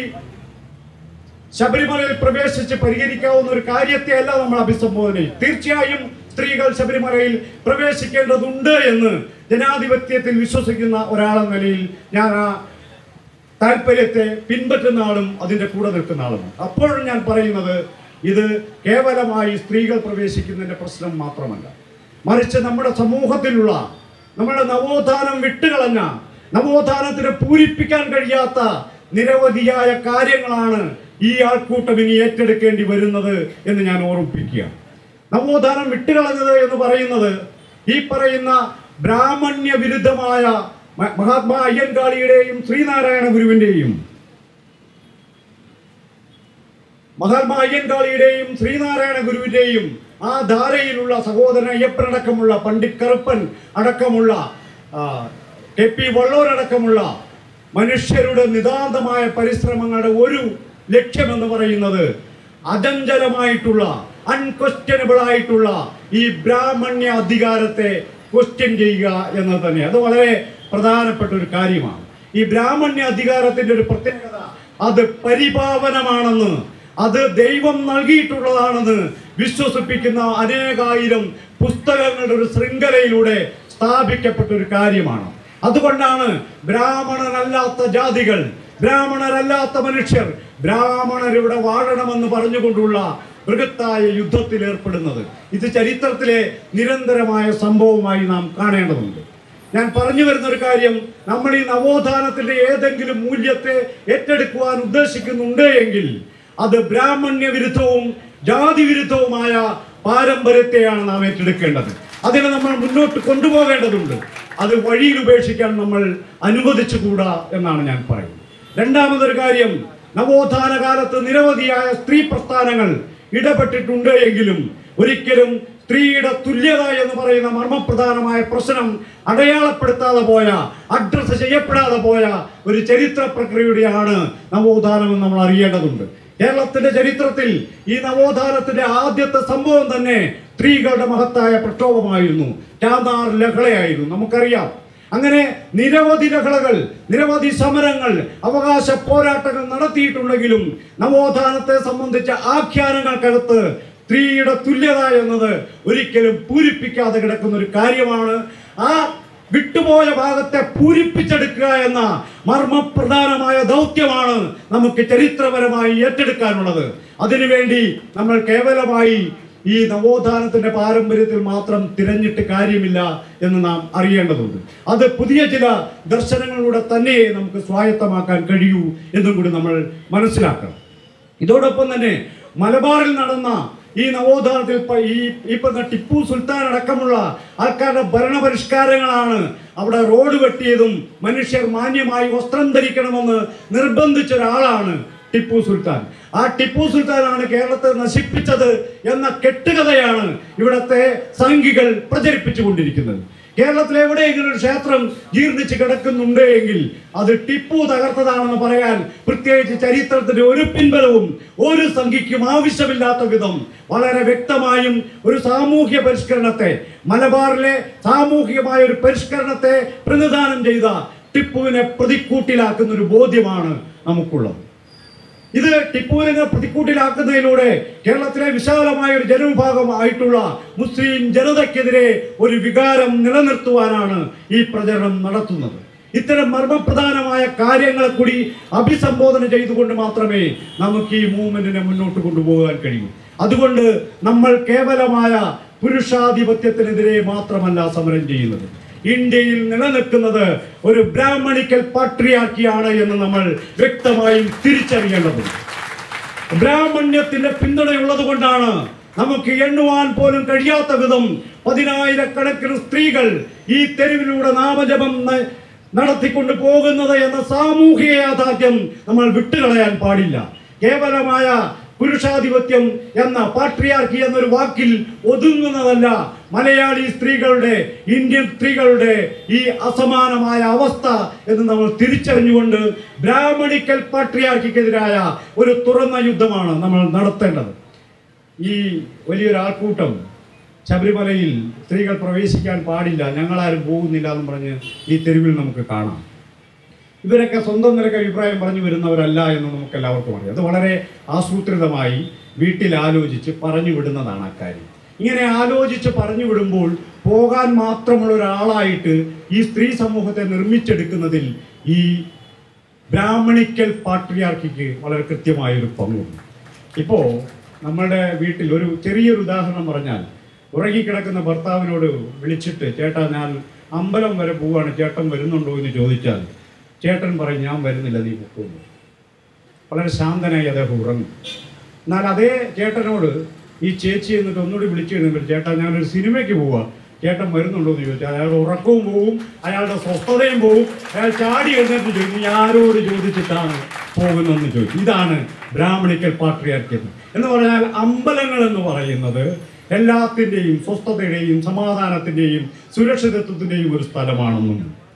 ശബരിമലയിൽ പ്രവേശിച്ച് പരിഹരിക്കാവുന്ന ഒരു കാര്യത്തെയല്ല നമ്മൾ അഭിസംബോധന ചെയ്യും തീർച്ചയായും സ്ത്രീകൾ ശബരിമലയിൽ പ്രവേശിക്കേണ്ടതുണ്ട് എന്ന് ജനാധിപത്യത്തിൽ വിശ്വസിക്കുന്ന ഒരാളെന്ന നിലയിൽ ഞാൻ ആ താല്പര്യത്തെ പിൻപറ്റുന്ന ആളും അതിൻ്റെ കൂടെ നിൽക്കുന്ന ആളുമാണ് അപ്പോഴും ഞാൻ പറയുന്നത് ഇത് കേവലമായി സ്ത്രീകൾ പ്രവേശിക്കുന്നതിൻ്റെ പ്രശ്നം മാത്രമല്ല മറിച്ച് നമ്മുടെ സമൂഹത്തിലുള്ള നമ്മുടെ നവോത്ഥാനം വിട്ടുകളഞ്ഞ നവോത്ഥാനത്തിന് പൂരിപ്പിക്കാൻ കഴിയാത്ത നിരവധിയായ കാര്യങ്ങളാണ് ഈ ആൾക്കൂട്ടം ഇനി ഏറ്റെടുക്കേണ്ടി വരുന്നത് എന്ന് ഞാൻ ഓർമ്മിപ്പിക്കുക നവോത്ഥാനം വിട്ടുകളഞ്ഞത് എന്ന് പറയുന്നത് ഈ പറയുന്ന ബ്രാഹ്മണ്യ വിരുദ്ധമായ മ- മഹാത്മാ അയ്യൻകാളിയുടെയും ശ്രീനാരായണ ഗുരുവിൻ്റെയും മഹാത്മാ അയ്യൻകാളിയുടെയും ശ്രീനാരായണ ഗുരുവിൻ്റെയും ആ ധാരയിലുള്ള സഹോദരൻ അയ്യപ്പനടക്കമുള്ള പണ്ഡിറ്റ് കറുപ്പൻ അടക്കമുള്ള ആ, കെ പി വള്ളൂരടക്കമുള്ള മനുഷ്യരുടെ നിതാന്തമായ പരിശ്രമങ്ങളുടെ ഒരു ലക്ഷ്യമെന്ന് പറയുന്നത് അചഞ്ചലമായിട്ടുള്ള അൺക്വസ്റ്റ്യനബിൾ ആയിട്ടുള്ള ഈ ബ്രാഹ്മണ്യ അധികാരത്തെ ക്വസ്റ്റ്യൻ ചെയ്യുക എന്നത് തന്നെ അത് വളരെ പ്രധാനപ്പെട്ട ഒരു കാര്യമാണ് ഈ ബ്രാഹ്മണ്യ അധികാരത്തിന്റെ ഒരു പ്രത്യേകത അത് പരിപാവനമാണെന്ന് അത് ദൈവം നൽകിയിട്ടുള്ളതാണെന്ന് വിശ്വസിപ്പിക്കുന്ന അനേകായിരം പുസ്തകങ്ങളുടെ ഒരു ശൃംഖലയിലൂടെ സ്ഥാപിക്കപ്പെട്ട ഒരു കാര്യമാണ് അതുകൊണ്ടാണ് ബ്രാഹ്മണനല്ലാത്ത ജാതികൾ ബ്രാഹ്മണരല്ലാത്ത മനുഷ്യർ ബ്രാഹ്മണരിവിടെ വാഴണമെന്ന് പറഞ്ഞുകൊണ്ടുള്ള ബൃഹത്തായ യുദ്ധത്തിൽ ഏർപ്പെടുന്നത് ഇത് ചരിത്രത്തിലെ നിരന്തരമായ സംഭവമായി നാം കാണേണ്ടതുണ്ട് ഞാൻ പറഞ്ഞു വരുന്ന ഒരു കാര്യം നമ്മൾ ഈ നവോത്ഥാനത്തിന്റെ ഏതെങ്കിലും മൂല്യത്തെ ഏറ്റെടുക്കുവാൻ ഉദ്ദേശിക്കുന്നുണ്ട് എങ്കിൽ അത് ബ്രാഹ്മണ്യ വിരുദ്ധവും ജാതി വിരുദ്ധവുമായ പാരമ്പര്യത്തെയാണ് നാം ഏറ്റെടുക്കേണ്ടത് അതിനെ നമ്മൾ മുന്നോട്ട് കൊണ്ടുപോകേണ്ടതുണ്ട് അത് വഴിയിൽ ഉപേക്ഷിക്കാൻ നമ്മൾ അനുവദിച്ചുകൂടാ എന്നാണ് ഞാൻ പറയുന്നത് രണ്ടാമതൊരു കാര്യം നവോത്ഥാന കാലത്ത് നിരവധിയായ സ്ത്രീ പ്രസ്ഥാനങ്ങൾ ഇടപെട്ടിട്ടുണ്ട് എങ്കിലും ഒരിക്കലും സ്ത്രീയുടെ തുല്യത എന്ന് പറയുന്ന മർമ്മപ്രധാനമായ പ്രശ്നം അടയാളപ്പെടുത്താതെ പോയ അഡ്രസ്സ് ചെയ്യപ്പെടാതെ പോയ ഒരു ചരിത്ര പ്രക്രിയയുടെയാണ് നവോത്ഥാനം എന്ന് നമ്മൾ അറിയേണ്ടതുണ്ട് കേരളത്തിന്റെ ചരിത്രത്തിൽ ഈ നവോത്ഥാനത്തിന്റെ ആദ്യത്തെ സംഭവം തന്നെ സ്ത്രീകളുടെ മഹത്തായ പ്രക്ഷോഭമായിരുന്നു ചാന്നാർ ലഹളയായിരുന്നു നമുക്കറിയാം അങ്ങനെ നിരവധി ലഹളകൾ നിരവധി സമരങ്ങൾ അവകാശ പോരാട്ടങ്ങൾ നടത്തിയിട്ടുണ്ടെങ്കിലും നവോത്ഥാനത്തെ സംബന്ധിച്ച ആഖ്യാനങ്ങൾക്കകത്ത് സ്ത്രീയുടെ തുല്യത എന്നത് ഒരിക്കലും പൂരിപ്പിക്കാതെ കിടക്കുന്ന ഒരു കാര്യമാണ് ആ വിട്ടുപോയ ഭാഗത്തെ പൂരിപ്പിച്ചെടുക്കുക എന്ന മർമ്മപ്രധാനമായ ദൗത്യമാണ് നമുക്ക് ചരിത്രപരമായി ഏറ്റെടുക്കാനുള്ളത് അതിനുവേണ്ടി നമ്മൾ കേവലമായി ഈ നവോത്ഥാനത്തിന്റെ പാരമ്പര്യത്തിൽ മാത്രം തിരഞ്ഞിട്ട് കാര്യമില്ല എന്ന് നാം അറിയേണ്ടതുണ്ട് അത് പുതിയ ചില ദർശനങ്ങളിലൂടെ തന്നെ നമുക്ക് സ്വായത്തമാക്കാൻ കഴിയൂ എന്നും കൂടി നമ്മൾ മനസ്സിലാക്കണം ഇതോടൊപ്പം തന്നെ മലബാറിൽ നടന്ന ഈ നവോത്ഥാനത്തിൽ പ- ഈ ഈ പറഞ്ഞ ടിപ്പു സുൽത്താൻ അടക്കമുള്ള ആൾക്കാരുടെ ഭരണപരിഷ്കാരങ്ങളാണ് അവിടെ റോഡ് വെട്ടിയതും മനുഷ്യർ മാന്യമായി വസ്ത്രം ധരിക്കണമെന്ന് നിർബന്ധിച്ച ഒരാളാണ് ടിപ്പു സുൽത്താൻ ആ ടിപ്പു സുൽത്താനാണ് കേരളത്തെ നശിപ്പിച്ചത് എന്ന കെട്ടുകഥയാണ് ഇവിടത്തെ സംഘികൾ പ്രചരിപ്പിച്ചു കൊണ്ടിരിക്കുന്നത് കേരളത്തിൽ എവിടെയെങ്കിലും ഒരു ക്ഷേത്രം ജീർണിച്ച് കിടക്കുന്നുണ്ട് എങ്കിൽ അത് ടിപ്പു തകർത്തതാണെന്ന് പറയാൻ പ്രത്യേകിച്ച് ചരിത്രത്തിന്റെ ഒരു പിൻബലവും ഒരു സംഖ്യയ്ക്കും ആവശ്യമില്ലാത്ത വിധം വളരെ വ്യക്തമായും ഒരു സാമൂഹ്യ പരിഷ്കരണത്തെ മലബാറിലെ സാമൂഹികമായ ഒരു പരിഷ്കരണത്തെ പ്രതിനിധാനം ചെയ്ത ടിപ്പുവിനെ പ്രതിക്കൂട്ടിലാക്കുന്ന ഒരു ബോധ്യമാണ് നമുക്കുള്ളത് ഇത് ടിപ്പുവിനെ പ്രതിക്കൂട്ടിലാക്കുന്നതിലൂടെ കേരളത്തിലെ വിശാലമായ ഒരു ജനവിഭാഗമായിട്ടുള്ള മുസ്ലിം ജനതയ്ക്കെതിരെ ഒരു വികാരം നിലനിർത്തുവാനാണ് ഈ പ്രചരണം നടത്തുന്നത് ഇത്തരം മർമ്മപ്രധാനമായ കാര്യങ്ങളെ കൂടി അഭിസംബോധന ചെയ്തുകൊണ്ട് മാത്രമേ നമുക്ക് ഈ മൂവ്മെന്റിനെ മുന്നോട്ട് കൊണ്ടുപോകാൻ കഴിയൂ അതുകൊണ്ട് നമ്മൾ കേവലമായ പുരുഷാധിപത്യത്തിനെതിരെ മാത്രമല്ല സമരം ചെയ്യുന്നത് ഇന്ത്യയിൽ നിലനിൽക്കുന്നത് ഒരു ബ്രാഹ്മണിക്കൽ പാട്രിയാക്കിയാണ് എന്ന് നമ്മൾ വ്യക്തമായും തിരിച്ചറിയേണ്ടതുണ്ട് ബ്രാഹ്മണ്യത്തിന്റെ പിന്തുണയുള്ളത് കൊണ്ടാണ് നമുക്ക് എണ്ണുവാൻ പോലും കഴിയാത്ത വിധം പതിനായിരക്കണക്കിന് സ്ത്രീകൾ ഈ തെരുവിലൂടെ നാമജപം ന- നടത്തിക്കൊണ്ട് പോകുന്നത് എന്ന സാമൂഹിക യാഥാർത്ഥ്യം നമ്മൾ വിട്ടുകളയാൻ പാടില്ല കേവലമായ പുരുഷാധിപത്യം എന്ന പാട്രിയാർക്കി എന്നൊരു വാക്കിൽ ഒതുങ്ങുന്നതല്ല മലയാളി സ്ത്രീകളുടെ ഇന്ത്യൻ സ്ത്രീകളുടെ ഈ അസമാനമായ അവസ്ഥ എന്ന് നമ്മൾ തിരിച്ചറിഞ്ഞുകൊണ്ട് ബ്രാഹ്മണിക്കൽ പാട്രിയാർക്കിക്കെതിരായ ഒരു തുറന്ന യുദ്ധമാണ് നമ്മൾ നടത്തേണ്ടത് ഈ വലിയൊരു ആൾക്കൂട്ടം ശബരിമലയിൽ സ്ത്രീകൾ പ്രവേശിക്കാൻ പാടില്ല ഞങ്ങളാരും പോകുന്നില്ല എന്ന് പറഞ്ഞ് ഈ തെരുവിൽ നമുക്ക് കാണാം ഇവരൊക്കെ സ്വന്തം നിലക്ക് അഭിപ്രായം പറഞ്ഞു വരുന്നവരല്ല എന്ന് നമുക്ക് എല്ലാവർക്കും അറിയാം അത് വളരെ ആസൂത്രിതമായി വീട്ടിൽ ആലോചിച്ച് പറഞ്ഞു വിടുന്നതാണ് അക്കാര്യം ഇങ്ങനെ ആലോചിച്ച് പറഞ്ഞു വിടുമ്പോൾ പോകാൻ മാത്രമുള്ള ഒരാളായിട്ട് ഈ സ്ത്രീ സമൂഹത്തെ നിർമ്മിച്ചെടുക്കുന്നതിൽ ഈ ബ്രാഹ്മണിക്കൽ പാട്രിയാർക്കിക്ക് വളരെ കൃത്യമായൊരു പങ്കുണ്ട് ഇപ്പോൾ നമ്മളുടെ വീട്ടിൽ ഒരു ചെറിയൊരു ഉദാഹരണം പറഞ്ഞാൽ ഉറങ്ങിക്കിടക്കുന്ന ഭർത്താവിനോട് വിളിച്ചിട്ട് ചേട്ടാ ഞാൻ അമ്പലം വരെ പോവാണ് ചേട്ടൻ വരുന്നുണ്ടോ എന്ന് ചോദിച്ചാൽ ചേട്ടൻ പറയും ഞാൻ വരുന്നില്ല നീ പൊക്കുന്നു വളരെ ശാന്തനായി അദ്ദേഹം ഉറങ്ങും എന്നാൽ അതേ ചേട്ടനോട് ഈ ചേച്ചി എന്നിട്ട് ഒന്നുകൂടി വിളിച്ചു കഴിഞ്ഞപ്പോൾ ചേട്ടാ ഞാനൊരു സിനിമയ്ക്ക് പോവാ ചേട്ടൻ വരുന്നുണ്ടോ എന്ന് ചോദിച്ചാൽ അയാളുടെ ഉറക്കവും പോവും അയാളുടെ സ്വസ്ഥതയും പോവും അയാൾ ചാടി എഴുന്നേറ്റ് ചോദിക്കും "നീ ആരോട് ചോദിച്ചിട്ടാണ് പോകുന്നതെന്ന് ചോദിച്ചു ഇതാണ് ബ്രാഹ്മണിക്കൽ പാട്രിയാർക്കിയത് എന്ന് പറഞ്ഞാൽ അമ്പലങ്ങൾ എന്ന് പറയുന്നത് എല്ലാത്തിൻ്റെയും സ്വസ്ഥതയുടെയും സമാധാനത്തിൻ്റെയും സുരക്ഷിതത്വത്തിൻ്റെയും ഒരു സ്ഥലമാണെന്നും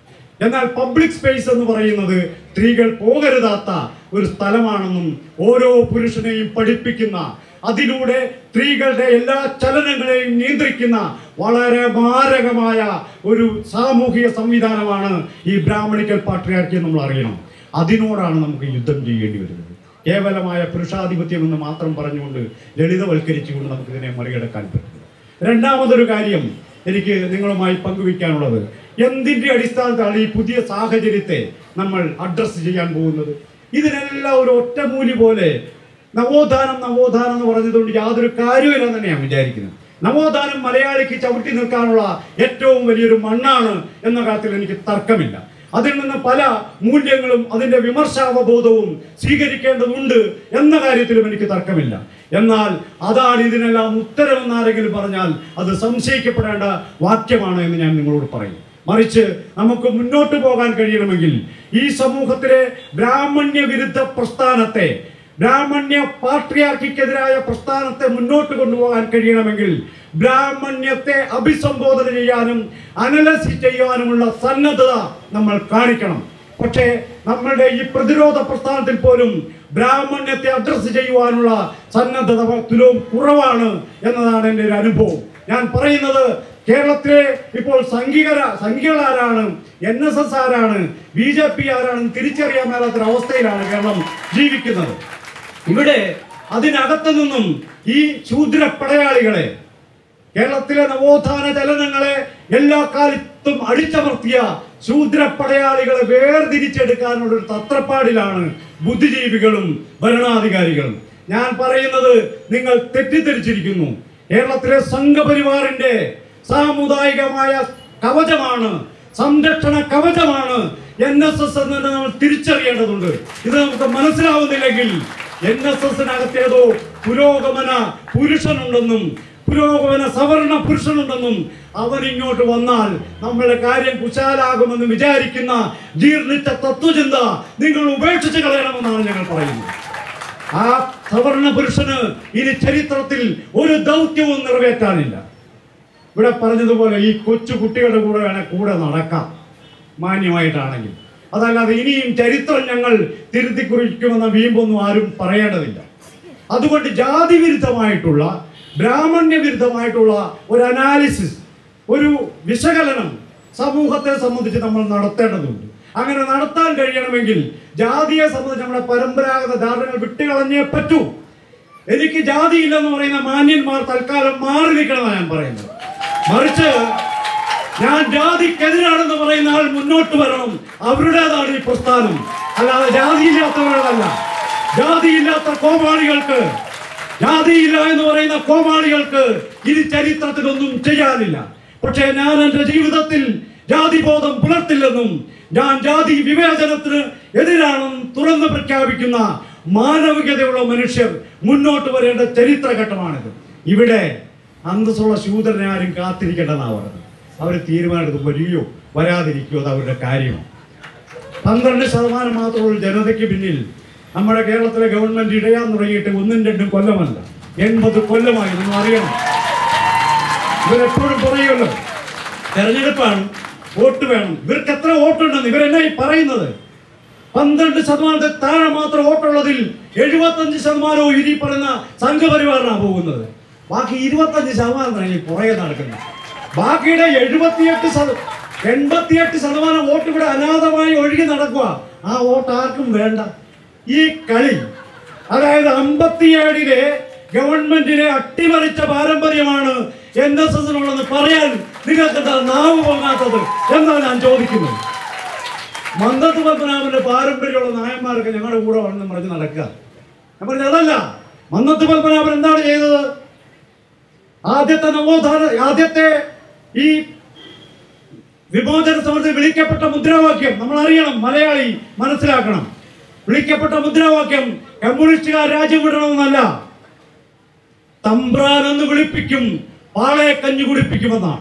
എന്നാൽ പബ്ലിക് സ്പേസ് എന്ന് പറയുന്നത് സ്ത്രീകൾ പോകരുതാത്ത ഒരു സ്ഥലമാണെന്നും ഓരോ പുരുഷനെയും പഠിപ്പിക്കുന്ന അതിലൂടെ സ്ത്രീകളുടെ എല്ലാ ചലനങ്ങളെയും നിയന്ത്രിക്കുന്ന വളരെ മാരകമായ ഒരു സാമൂഹിക സംവിധാനമാണ് ഈ ബ്രാഹ്മണിക്കൽ പാട്രിയാർക്കി നമ്മൾ അറിയണം അതിനോടാണ് നമുക്ക് യുദ്ധം ചെയ്യേണ്ടി വരുന്നത് കേവലമായ പുരുഷാധിപത്യം എന്ന് മാത്രം പറഞ്ഞുകൊണ്ട് ലളിതവൽക്കരിച്ചുകൊണ്ട് നമുക്കിതിനെ മറികടക്കാൻ പറ്റും രണ്ടാമതൊരു കാര്യം എനിക്ക് നിങ്ങളുമായി പങ്കുവയ്ക്കാനുള്ളത് എന്തിൻ്റെ അടിസ്ഥാനത്താണ് ഈ പുതിയ സാഹചര്യത്തെ നമ്മൾ അഡ്രസ്സ് ചെയ്യാൻ പോകുന്നത് ഇതിനെല്ലാം ഒരു ഒറ്റമൂലി പോലെ നവോത്ഥാനം നവോത്ഥാനം എന്ന് പറഞ്ഞതുകൊണ്ട് യാതൊരു കാര്യമില്ലെന്ന് തന്നെ ഞാൻ വിചാരിക്കുന്നത് നവോത്ഥാനം മലയാളിക്ക് ചവിട്ടി നിൽക്കാനുള്ള ഏറ്റവും വലിയൊരു മണ്ണാണ് എന്ന കാര്യത്തിൽ എനിക്ക് തർക്കമില്ല അതിൽ നിന്ന് പല മൂല്യങ്ങളും അതിന്റെ വിമർശാവബോധവും സ്വീകരിക്കേണ്ടതുണ്ട് എന്ന കാര്യത്തിലും എനിക്ക് തർക്കമില്ല എന്നാൽ അതാണ് ഇതിനെല്ലാം ഉത്തരമെന്ന് ആരെങ്കിലും പറഞ്ഞാൽ അത് സംശയിക്കപ്പെടേണ്ട വാക്യമാണ് എന്ന് ഞാൻ നിങ്ങളോട് പറയും മറിച്ച് നമുക്ക് മുന്നോട്ട് പോകാൻ കഴിയണമെങ്കിൽ ഈ സമൂഹത്തിലെ ബ്രാഹ്മണ്യ വിരുദ്ധ പ്രസ്ഥാനത്തെ ബ്രാഹ്മണ്യ പാട്രിയാർക്കിക്കെതിരായ പ്രസ്ഥാനത്തെ മുന്നോട്ട് കൊണ്ടുപോകാൻ കഴിയണമെങ്കിൽ ബ്രാഹ്മണ്യത്തെ അഭിസംബോധന ചെയ്യാനും അനലസിസ് ചെയ്യാനുമുള്ള സന്നദ്ധത നമ്മൾ കാണിക്കണം പക്ഷേ നമ്മളുടെ ഈ പ്രതിരോധ പ്രസ്ഥാനത്തിൽ പോലും ബ്രാഹ്മണ്യത്തെ അഡ്രസ്സ് ചെയ്യുവാനുള്ള സന്നദ്ധത തുലവും കുറവാണ് എന്നതാണ് എൻ്റെ ഒരു അനുഭവം ഞാൻ പറയുന്നത് കേരളത്തിലെ ഇപ്പോൾ സംഘികര സംഘികൾ ആരാണ് എൻ എസ് എസ് ആരാണ് ബി ജെ പി ആരാണെന്ന് തിരിച്ചറിയാൻ മേലാത്തൊരു അവസ്ഥയിലാണ് കേരളം ജീവിക്കുന്നത് ഇവിടെ അതിനകത്തു നിന്നും ഈ ശൂദ്ര പടയാളികളെ കേരളത്തിലെ നവോത്ഥാന ചലനങ്ങളെ എല്ലാ കാലത്തും അടിച്ചമർത്തിയ ശൂദ്ര പടയാളികളെ വേർതിരിച്ചെടുക്കാനുള്ള ഒരു തത്രപ്പാടിലാണ് ബുദ്ധിജീവികളും ഭരണാധികാരികളും ഞാൻ പറയുന്നത് നിങ്ങൾ തെറ്റിദ്ധരിച്ചിരിക്കുന്നു കേരളത്തിലെ സംഘപരിവാറിന്റെ സാമുദായികമായ കവചമാണ് സംരക്ഷണ കവചമാണ് എൻ എസ് എസ് എന്നത് നമ്മൾ തിരിച്ചറിയേണ്ടതുണ്ട് ഇത് നമുക്ക് മനസ്സിലാവുന്നില്ലെങ്കിൽ എൻ എസ് എസിനകത്തേതോ പുരോഗമന പുരുഷനുണ്ടെന്നും പുരോഗമന സവർണ പുരുഷനുണ്ടെന്നും അവൻ ഇങ്ങോട്ട് വന്നാൽ നമ്മുടെ കാര്യം കുശാലാകുമെന്ന് വിചാരിക്കുന്ന ജീർണിച്ച തത്വചിന്ത നിങ്ങൾ ഉപേക്ഷിച്ച് കളയണമെന്നാണ് ഞങ്ങൾ പറയുന്നത് ആ സവർണ പുരുഷന് ഇനി ചരിത്രത്തിൽ ഒരു ദൗത്യവും നിറവേറ്റാനില്ല ഇവിടെ പറഞ്ഞതുപോലെ ഈ കൊച്ചു കുട്ടികളുടെ കൂടെ വേണേൽ കൂടെ നടക്കാം മാന്യമായിട്ടാണെങ്കിൽ അതല്ലാതെ ഇനിയും ചരിത്രം ഞങ്ങൾ തിരുത്തി കുറിക്കുമെന്ന വീമ്പൊന്നും ആരും പറയേണ്ടതില്ല അതുകൊണ്ട് ജാതി വിരുദ്ധമായിട്ടുള്ള ബ്രാഹ്മണ്യ വിരുദ്ധമായിട്ടുള്ള ഒരു അനാലിസിസ് ഒരു വിശകലനം സമൂഹത്തെ സംബന്ധിച്ച് നമ്മൾ നടത്തേണ്ടതുണ്ട് അങ്ങനെ നടത്താൻ കഴിയണമെങ്കിൽ ജാതിയെ സംബന്ധിച്ച് നമ്മുടെ പരമ്പരാഗത ധാരണകൾ വിട്ടുകളഞ്ഞേ പറ്റൂ എനിക്ക് ജാതി ഇല്ലെന്ന് പറയുന്ന മാന്യന്മാർ തൽക്കാലം മാറി നിൽക്കണമെന്നാണ് ഞാൻ പറയുന്നത് മറിച്ച് ഞാൻ ജാതിക്കെതിരാണെന്ന് പറയുന്ന ആൾ മുന്നോട്ട് വരണം അവരുടേതാണ് ഈ പ്രസ്ഥാനം അല്ലാതെ ജാതിയില്ലാത്തവരുടേതല്ല ജാതിയില്ലാത്ത കോമാളികൾക്ക് ജാതിയില്ല എന്ന് പറയുന്ന കോമാളികൾക്ക് ഇത് ചരിത്രത്തിലൊന്നും ചെയ്യാനില്ല പക്ഷേ ഞാൻ എൻ്റെ ജീവിതത്തിൽ ജാതിബോധം പുലർത്തില്ലെന്നും ഞാൻ ജാതി വിവേചനത്തിന് എതിരാണെന്നും തുറന്ന് പ്രഖ്യാപിക്കുന്ന മാനവികതയുള്ള മനുഷ്യർ മുന്നോട്ട് വരേണ്ട ചരിത്രഘട്ടമാണിത് ഇവിടെ അന്തസ്സുള്ള ശൂദ്രനെ ആരും കാത്തിരിക്കേണ്ടെന്നാണ് പറഞ്ഞത് അവർ തീരുമാനമെടുത്ത് വരികയോ വരാതിരിക്കുകയോ അത് അവരുടെ കാര്യമാണ് പന്ത്രണ്ട് ശതമാനം മാത്രമുള്ള ജനതയ്ക്ക് പിന്നിൽ നമ്മുടെ കേരളത്തിലെ ഗവൺമെന്റ് ഇടയാൻ തുടങ്ങിയിട്ട് ഒന്നും രണ്ടും കൊല്ലമല്ല എൺപത് കൊല്ലമായി നിങ്ങൾ അറിയണം ഇവരെപ്പോഴും പറയുമല്ലോ തെരഞ്ഞെടുപ്പാണ് വോട്ട് വേണം ഇവർക്ക് എത്ര വോട്ടുണ്ടെന്ന് ഇവരെന്നാ ഈ പറയുന്നത് പന്ത്രണ്ട് ശതമാനത്തിൽ താഴെ മാത്രം വോട്ടുള്ളതിൽ എഴുപത്തഞ്ച് ശതമാനവും ഇനി പറയുന്ന സംഘപരിവാറിനാണ് പോകുന്നത് ബാക്കി ഇരുപത്തഞ്ച് ശതമാനമാണ് ഈ പുറകെ നടക്കുന്നത് ബാക്കിയുടെ എഴുപത്തിയെട്ട് ശത എൺപത്തിയെട്ട് ശതമാനം വോട്ട് ഇവിടെ അനാഥമായി ഒഴുകി നടക്കുക ആ വോട്ട് ആർക്കും വേണ്ട ഈ കളി അതായത് അമ്പത്തിയേഴിലെ ഗവൺമെന്റിനെ അട്ടിമറിച്ച പാരമ്പര്യമാണ് എൻ എസ് എസിനുള്ളതെന്ന് പറയാൻ നിങ്ങൾക്ക് എന്താ നാവ് പോകാത്തത് എന്നാണ് ഞാൻ ചോദിക്കുന്നത് മന്ദത്ത് പത്മനാഭന്റെ പാരമ്പര്യമുള്ള നായന്മാരൊക്കെ ഞങ്ങളുടെ കൂടെ വന്ന് പറഞ്ഞ് നടക്കുക ഞാൻ പറഞ്ഞത് അതല്ല മന്ദത്ത് പത്മനാഭൻ എന്താണ് ചെയ്തത് ആദ്യത്തെ നവോത്ഥാന ആദ്യത്തെ ഈ വിമോചന സമരത്തിൽ വിളിക്കപ്പെട്ട മുദ്രാവാക്യം നമ്മൾ അറിയണം മലയാളി മനസ്സിലാക്കണം വിളിക്കപ്പെട്ട മുദ്രാവാക്യം കമ്മ്യൂണിസ്റ്റുകാർ രാജ്യം വിടണമെന്നല്ല തമ്പ്രാൻ എന്ന് വിളിപ്പിക്കും പാളയെ കഞ്ഞു കുടിപ്പിക്കുമെന്നാണ്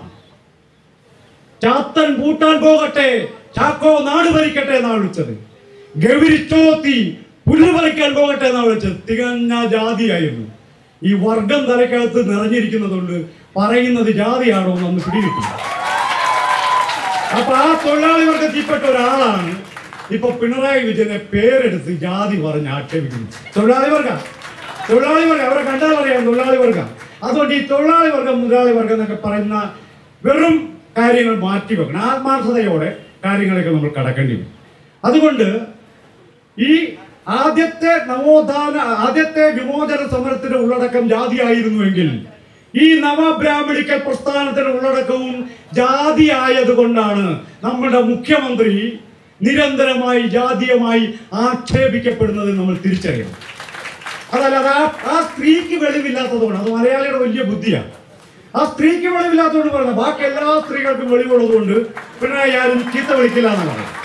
ചാത്തൻ പൂട്ടാൻ പോകട്ടെ ചാക്കോ നാട് ഭരിക്കട്ടെ എന്നാണ് വിളിച്ചത് ഗവിരിച്ചോത്തി പുല്ല് പറിക്കാൻ പോകട്ടെ എന്നാണ് വിളിച്ചത് തികഞ്ഞ ജാതിയായിരുന്നു ഈ വർഗം തലക്കകത്ത് നിറഞ്ഞിരിക്കുന്നതുകൊണ്ട് പറയുന്നത് ജാതിയാണോ എന്നൊന്ന് പിടികിട്ടി അപ്പൊ ആ തൊഴിലാളി വർഗത്തിൽപ്പെട്ട ഒരാളാണ് ഇപ്പൊ പിണറായി വിജയനെ പേരെടുത്ത് ജാതി പറഞ്ഞ് ആക്ഷേപിക്കുന്നത് തൊഴിലാളി വർഗം തൊഴിലാളി വർഗം അവരെ കണ്ടാൽ അറിയാം തൊഴിലാളി വർഗം അതുകൊണ്ട് ഈ തൊഴിലാളി വർഗം മുതലാളി വർഗം എന്നൊക്കെ പറയുന്ന വെറും കാര്യങ്ങൾ മാറ്റി വെക്കണം ആത്മാർത്ഥതയോടെ കാര്യങ്ങളൊക്കെ നമ്മൾ കടക്കേണ്ടി വരും അതുകൊണ്ട് ഈ ആദ്യത്തെ നവോത്ഥാന ആദ്യത്തെ വിമോചന സമരത്തിന്റെ ഉള്ളടക്കം ജാതിയായിരുന്നുവെങ്കിൽ ഈ നവബ്രാഹ്മണിക്കൽ പ്രസ്ഥാനത്തിന്റെ ഉള്ളടക്കവും ജാതി ആയതുകൊണ്ടാണ് നമ്മുടെ മുഖ്യമന്ത്രി നിരന്തരമായി ജാതീയമായി ആക്ഷേപിക്കപ്പെടുന്നത് നമ്മൾ തിരിച്ചറിയണം അതല്ല അത് ആ ആ സ്ത്രീക്ക് വെളിവില്ലാത്തതുകൊണ്ട് അത് മലയാളിയുടെ വലിയ ബുദ്ധിയാണ് ആ സ്ത്രീക്ക് വെളിവില്ലാത്തതുകൊണ്ട് പറഞ്ഞത് ബാക്കി എല്ലാ സ്ത്രീകൾക്കും വെളിവുള്ളതുകൊണ്ട് പിണറായി ആരും ചീത്ത വിളിക്കില്ല എന്നാണ് പറയുന്നത്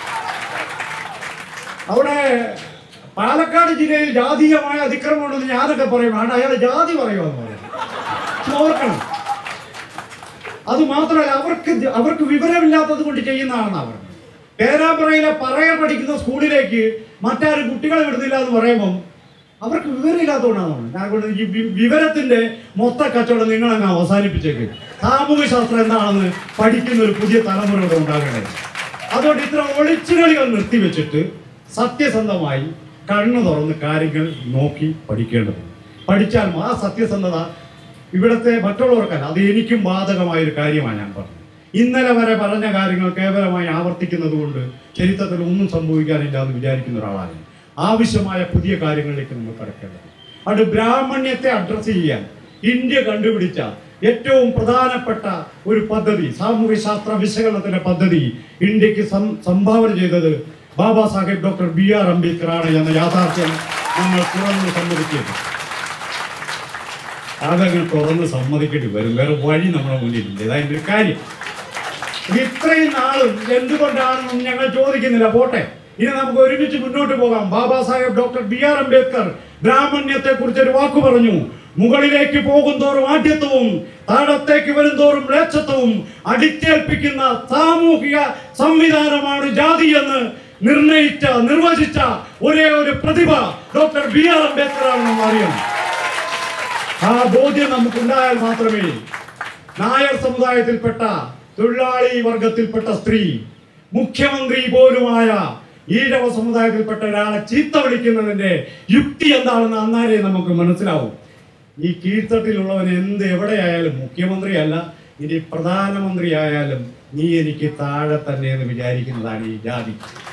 അവിടെ പാലക്കാട് ജില്ലയിൽ ജാതീയമായ അതിക്രമം ഉണ്ടെന്ന് ഞാനൊക്കെ പറയും വേണ്ട അയാൾ ജാതി പറയുമെന്ന് പറയും ഇത് ഓർക്കണം അത് മാത്രമല്ല അവർക്ക് ജ- അവർക്ക് വിവരമില്ലാത്തത് കൊണ്ട് ചെയ്യുന്നതാണ് അവർ പേരാമ്പ്രയിലെ പറയ പഠിക്കുന്ന സ്കൂളിലേക്ക് മറ്റാരും കുട്ടികളെ വിടുന്നില്ല എന്ന് പറയുമ്പം അവർക്ക് വിവരമില്ലാത്തതുകൊണ്ടാണ് ഞാൻ കൊണ്ട് ഈ വി- വിവരത്തിന്റെ മൊത്ത കച്ചവടം നിങ്ങൾ അങ്ങ് അവസാനിപ്പിച്ചേക്ക് സാമൂഹ്യ ശാസ്ത്രം എന്താണെന്ന് പഠിക്കുന്ന ഒരു പുതിയ തലമുറ ഇവിടെ ഉണ്ടാകേണ്ടത് അതുകൊണ്ട് ഇത്ര ഒളിച്ചുകളികൾ നിർത്തിവെച്ചിട്ട് സത്യസന്ധമായി കണ്ണു തുറന്ന് കാര്യങ്ങൾ നോക്കി പഠിക്കേണ്ടത് പഠിച്ചാൽ ആ സത്യസന്ധത ഇവിടുത്തെ മറ്റുള്ളവർക്കല്ല അത് എനിക്കും ബാധകമായ ഒരു കാര്യമാണ് ഞാൻ പറഞ്ഞത് ഇന്നലെ വരെ പറഞ്ഞ കാര്യങ്ങൾ കേവലമായി ആവർത്തിക്കുന്നത് കൊണ്ട് ചരിത്രത്തിൽ ഒന്നും സംഭവിക്കാനില്ല എന്ന് വിചാരിക്കുന്ന ഒരാളാണ് ഞാൻ. ആവശ്യമായ പുതിയ കാര്യങ്ങളിലേക്ക് നമ്മൾ കടക്കേണ്ടത് അത് ബ്രാഹ്മണ്യത്തെ അഡ്രസ്സ് ചെയ്യാൻ ഇന്ത്യ കണ്ടുപിടിച്ച ഏറ്റവും പ്രധാനപ്പെട്ട ഒരു പദ്ധതി സാമൂഹ്യ ശാസ്ത്ര വിശകലനത്തിന്റെ പദ്ധതി ഇന്ത്യക്ക് സം- സംഭാവന ചെയ്തത് Baba Saheb doctor B R Ambedkar ആണ് എന്ന യാഥാർത്ഥ്യം നമ്മൾ തുറന്ന് സമ്മതിക്കുന്നു അതങ്ങ് തുറന്ന് സമ്മതിക്കേണ്ടി വരും വേറെ വഴി നമ്മുടെ മുന്നിലില്ല ഇതതിൻ്റെ ഒരു കാര്യം ഇത് ഇത്രയും നാളും എന്തുകൊണ്ടാണെന്നും ഞങ്ങൾ ചോദിക്കുന്നില്ല പോട്ടെ ഇനി നമുക്ക് ഒരുമിച്ച് മുന്നോട്ട് പോകാം Baba Saheb doctor B R Ambedkar ബ്രാഹ്മണ്യത്തെ കുറിച്ച് ഒരു വാക്ക് പറഞ്ഞു മുകളിലേക്ക് പോകുന്തോറും ആഢ്യത്വവും താഴത്തേക്ക് വരുന്തോറും മ്ലേച്ഛത്വവും അടിച്ചേൽപ്പിക്കുന്ന സാമൂഹിക സംവിധാനമാണ് ജാതി എന്ന് നിർണയിച്ച നിർവചിച്ച ഒരേ ഒരു പ്രതിഭ ഡോക്ടർ ബി ആർ അംബേദ്കർ ആണെന്ന് അറിയണം ആ ബോധ്യം നമുക്കുണ്ടായാൽ മാത്രമേ നായർ സമുദായത്തിൽപ്പെട്ട തൊഴിലാളി വർഗത്തിൽപ്പെട്ട സ്ത്രീ മുഖ്യമന്ത്രി പോലുമായ ഈഴവ സമുദായത്തിൽപ്പെട്ട ഒരാളെ ചീത്ത വിളിക്കുന്നതിന്റെ യുക്തി എന്താണെന്ന് അന്നേരെ നമുക്ക് മനസ്സിലാവും ഈ കീഴ്ത്തട്ടിലുള്ളവൻ എന്ത് എവിടെയായാലും മുഖ്യമന്ത്രിയല്ല ഇനി പ്രധാനമന്ത്രി ആയാലും നീ എനിക്ക് താഴെ തന്നെ എന്ന് വിചാരിക്കുന്നതാണ് ഈ ജാതി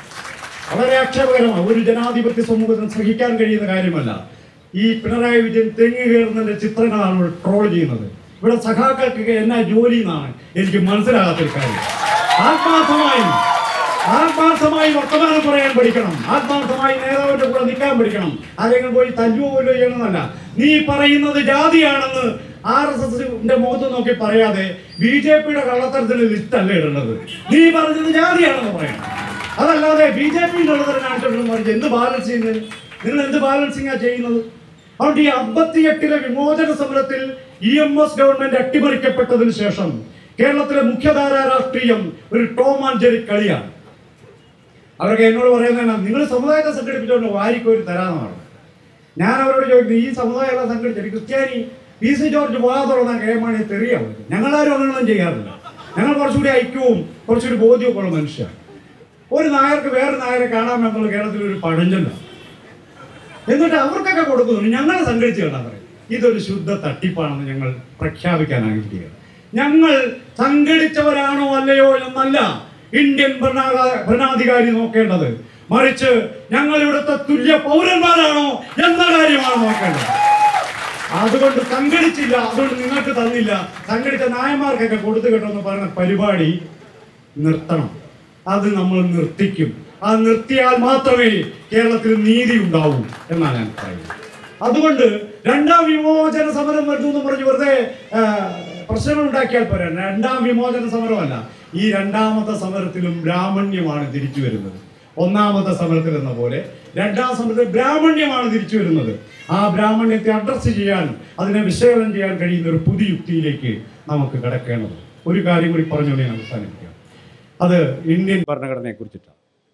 വളരെ ആക്ഷേപകരമാണ് ഒരു ജനാധിപത്യ സമൂഹത്തിന് സഹിക്കാൻ കഴിയുന്ന കാര്യമല്ല ഈ പിണറായി വിജയൻ തെങ്ങ് കയറുന്നതിന്റെ ചിത്രങ്ങളാണ് ഇവിടെ ട്രോൾ ചെയ്യുന്നത് ഇവിടെ സഖാക്കൾക്ക് എന്നാ ജോലി എന്നാണ് എനിക്ക് മനസ്സിലാകാത്തൊരു കാര്യം ആത്മാർത്ഥമായി ആത്മാർത്ഥമായി വർത്തമാനം പറയാൻ പഠിക്കണം ആത്മാർത്ഥമായി നേതാവിന്റെ കൂടെ നിൽക്കാൻ പഠിക്കണം ആരെങ്കിലും പോയി തല്ലുപോലോ ചെയ്യണമെന്നല്ല നീ പറയുന്നത് ജാതിയാണെന്ന് ആർ എസ് എസിന്റെ മുഖത്ത് നോക്കി പറയാതെ ബി ജെ പിയുടെ കള്ളത്തരത്തിന് ലിസ്റ്റ് അല്ല ഇടേണ്ടത് നീ പറഞ്ഞത് ജാതിയാണെന്ന് പറയണം അതല്ലാതെ ബി ജെ പി കള്ളത്തരം കാണിച്ചിട്ടുണ്ടെന്ന് പറഞ്ഞ് എന്ത് ബാലൻസ് ചെയ്യുന്നത് നിങ്ങൾ എന്ത് ബാലൻസിംഗാ ചെയ്യുന്നത് അതുകൊണ്ട് ഈ അമ്പത്തിയെട്ടിലെ വിമോചന സമരത്തിൽ ഇ എം എസ് ഗവൺമെന്റ് അട്ടിമറിക്കപ്പെട്ടതിന് ശേഷം കേരളത്തിലെ മുഖ്യധാര രാഷ്ട്രീയം ഒരു ടോം ആൻഡ് ജെറി കളിയാണ് അവരൊക്കെ എന്നോട് പറയുന്നത് നിങ്ങൾ സമുദായത്തെ സംഘടിപ്പിച്ചുകൊണ്ട് വാരിക്കോരി തരാമെന്നാണ് ഞാൻ അവരോട് ചോദിക്കുന്നത് ഈ സമുദായം സംഘടിച്ചിട്ട് ക്രിസ്ത്യാനി പി സി ജോർജ് വാ തുറന്നാൽ കെ മാണി തെറിയാവും ഞങ്ങളാരും അങ്ങനെയൊന്നും ചെയ്യാറില്ല ഞങ്ങൾ കുറച്ചുകൂടി ഐക്യവും കുറച്ചുകൂടി ബോധ്യവും ഉള്ള മനുഷ്യരാണ് ഒരു നായർക്ക് വേറെ നായരെ കാണാമെന്നുള്ള കേരളത്തിൽ ഒരു പഴഞ്ചൊല്ല എന്നിട്ട് അവർക്കൊക്കെ കൊടുക്കുന്നു ഞങ്ങളെ സംഘടിച്ച് കണ്ടാൽ പറയും ഇതൊരു ശുദ്ധ തട്ടിപ്പാണെന്ന് ഞങ്ങൾ പ്രഖ്യാപിക്കാൻ ആഗ്രഹിക്കുകയാണ് ഞങ്ങൾ സംഘടിച്ചവരാണോ അല്ലയോ എന്നല്ല ഇന്ത്യൻ ഭരണാധ- ഭരണാധികാരി നോക്കേണ്ടത് മറിച്ച് ഞങ്ങൾ ഇവിടുത്തെ തുല്യ പൗരന്മാരാണോ എന്ന കാര്യമാണ് നോക്കേണ്ടത് അതുകൊണ്ട് സംഘടിച്ചില്ല അതുകൊണ്ട് നിങ്ങൾക്ക് തന്നില്ല സംഘടിച്ച നായന്മാർക്കൊക്കെ കൊടുത്തു കേട്ടോ എന്ന് പറയുന്ന പരിപാടി നിർത്തണം അത് നമ്മൾ നിർത്തിക്കും അത് നിർത്തിയാൽ മാത്രമേ കേരളത്തിൽ നീതി ഉണ്ടാവൂ എന്നാണ് ഞാൻ പറയുന്നത് അതുകൊണ്ട് രണ്ടാം വിമോചന സമരം വരുന്നു എന്ന് പറഞ്ഞ് വെറുതെ ആ, പ്രശ്നങ്ങൾ ഉണ്ടാക്കിയാൽ പോരാ രണ്ടാം വിമോചന സമരമല്ല ഈ രണ്ടാമത്തെ സമരത്തിലും ബ്രാഹ്മണ്യമാണ് തിരിച്ചു വരുന്നത് ഒന്നാമത്തെ സമരത്തിൽ എന്ന പോലെ രണ്ടാം സമരത്തിൽ ബ്രാഹ്മണ്യമാണ് തിരിച്ചു വരുന്നത് ആ ബ്രാഹ്മണ്യത്തെ അഡ്രസ്സ് ചെയ്യാൻ അതിനെ വിശകലനം ചെയ്യാൻ കഴിയുന്ന ഒരു പുതിയ യുക്തിയിലേക്ക് നമുക്ക് കിടക്കേണ്ടത് ഒരു കാര്യം കൂടി പറഞ്ഞുകൊണ്ട് ഞാൻ അവസാനിപ്പിക്കാം അത് ഇന്ത്യൻ ഭരണഘടനയെ കുറിച്ചിട്ടാണ്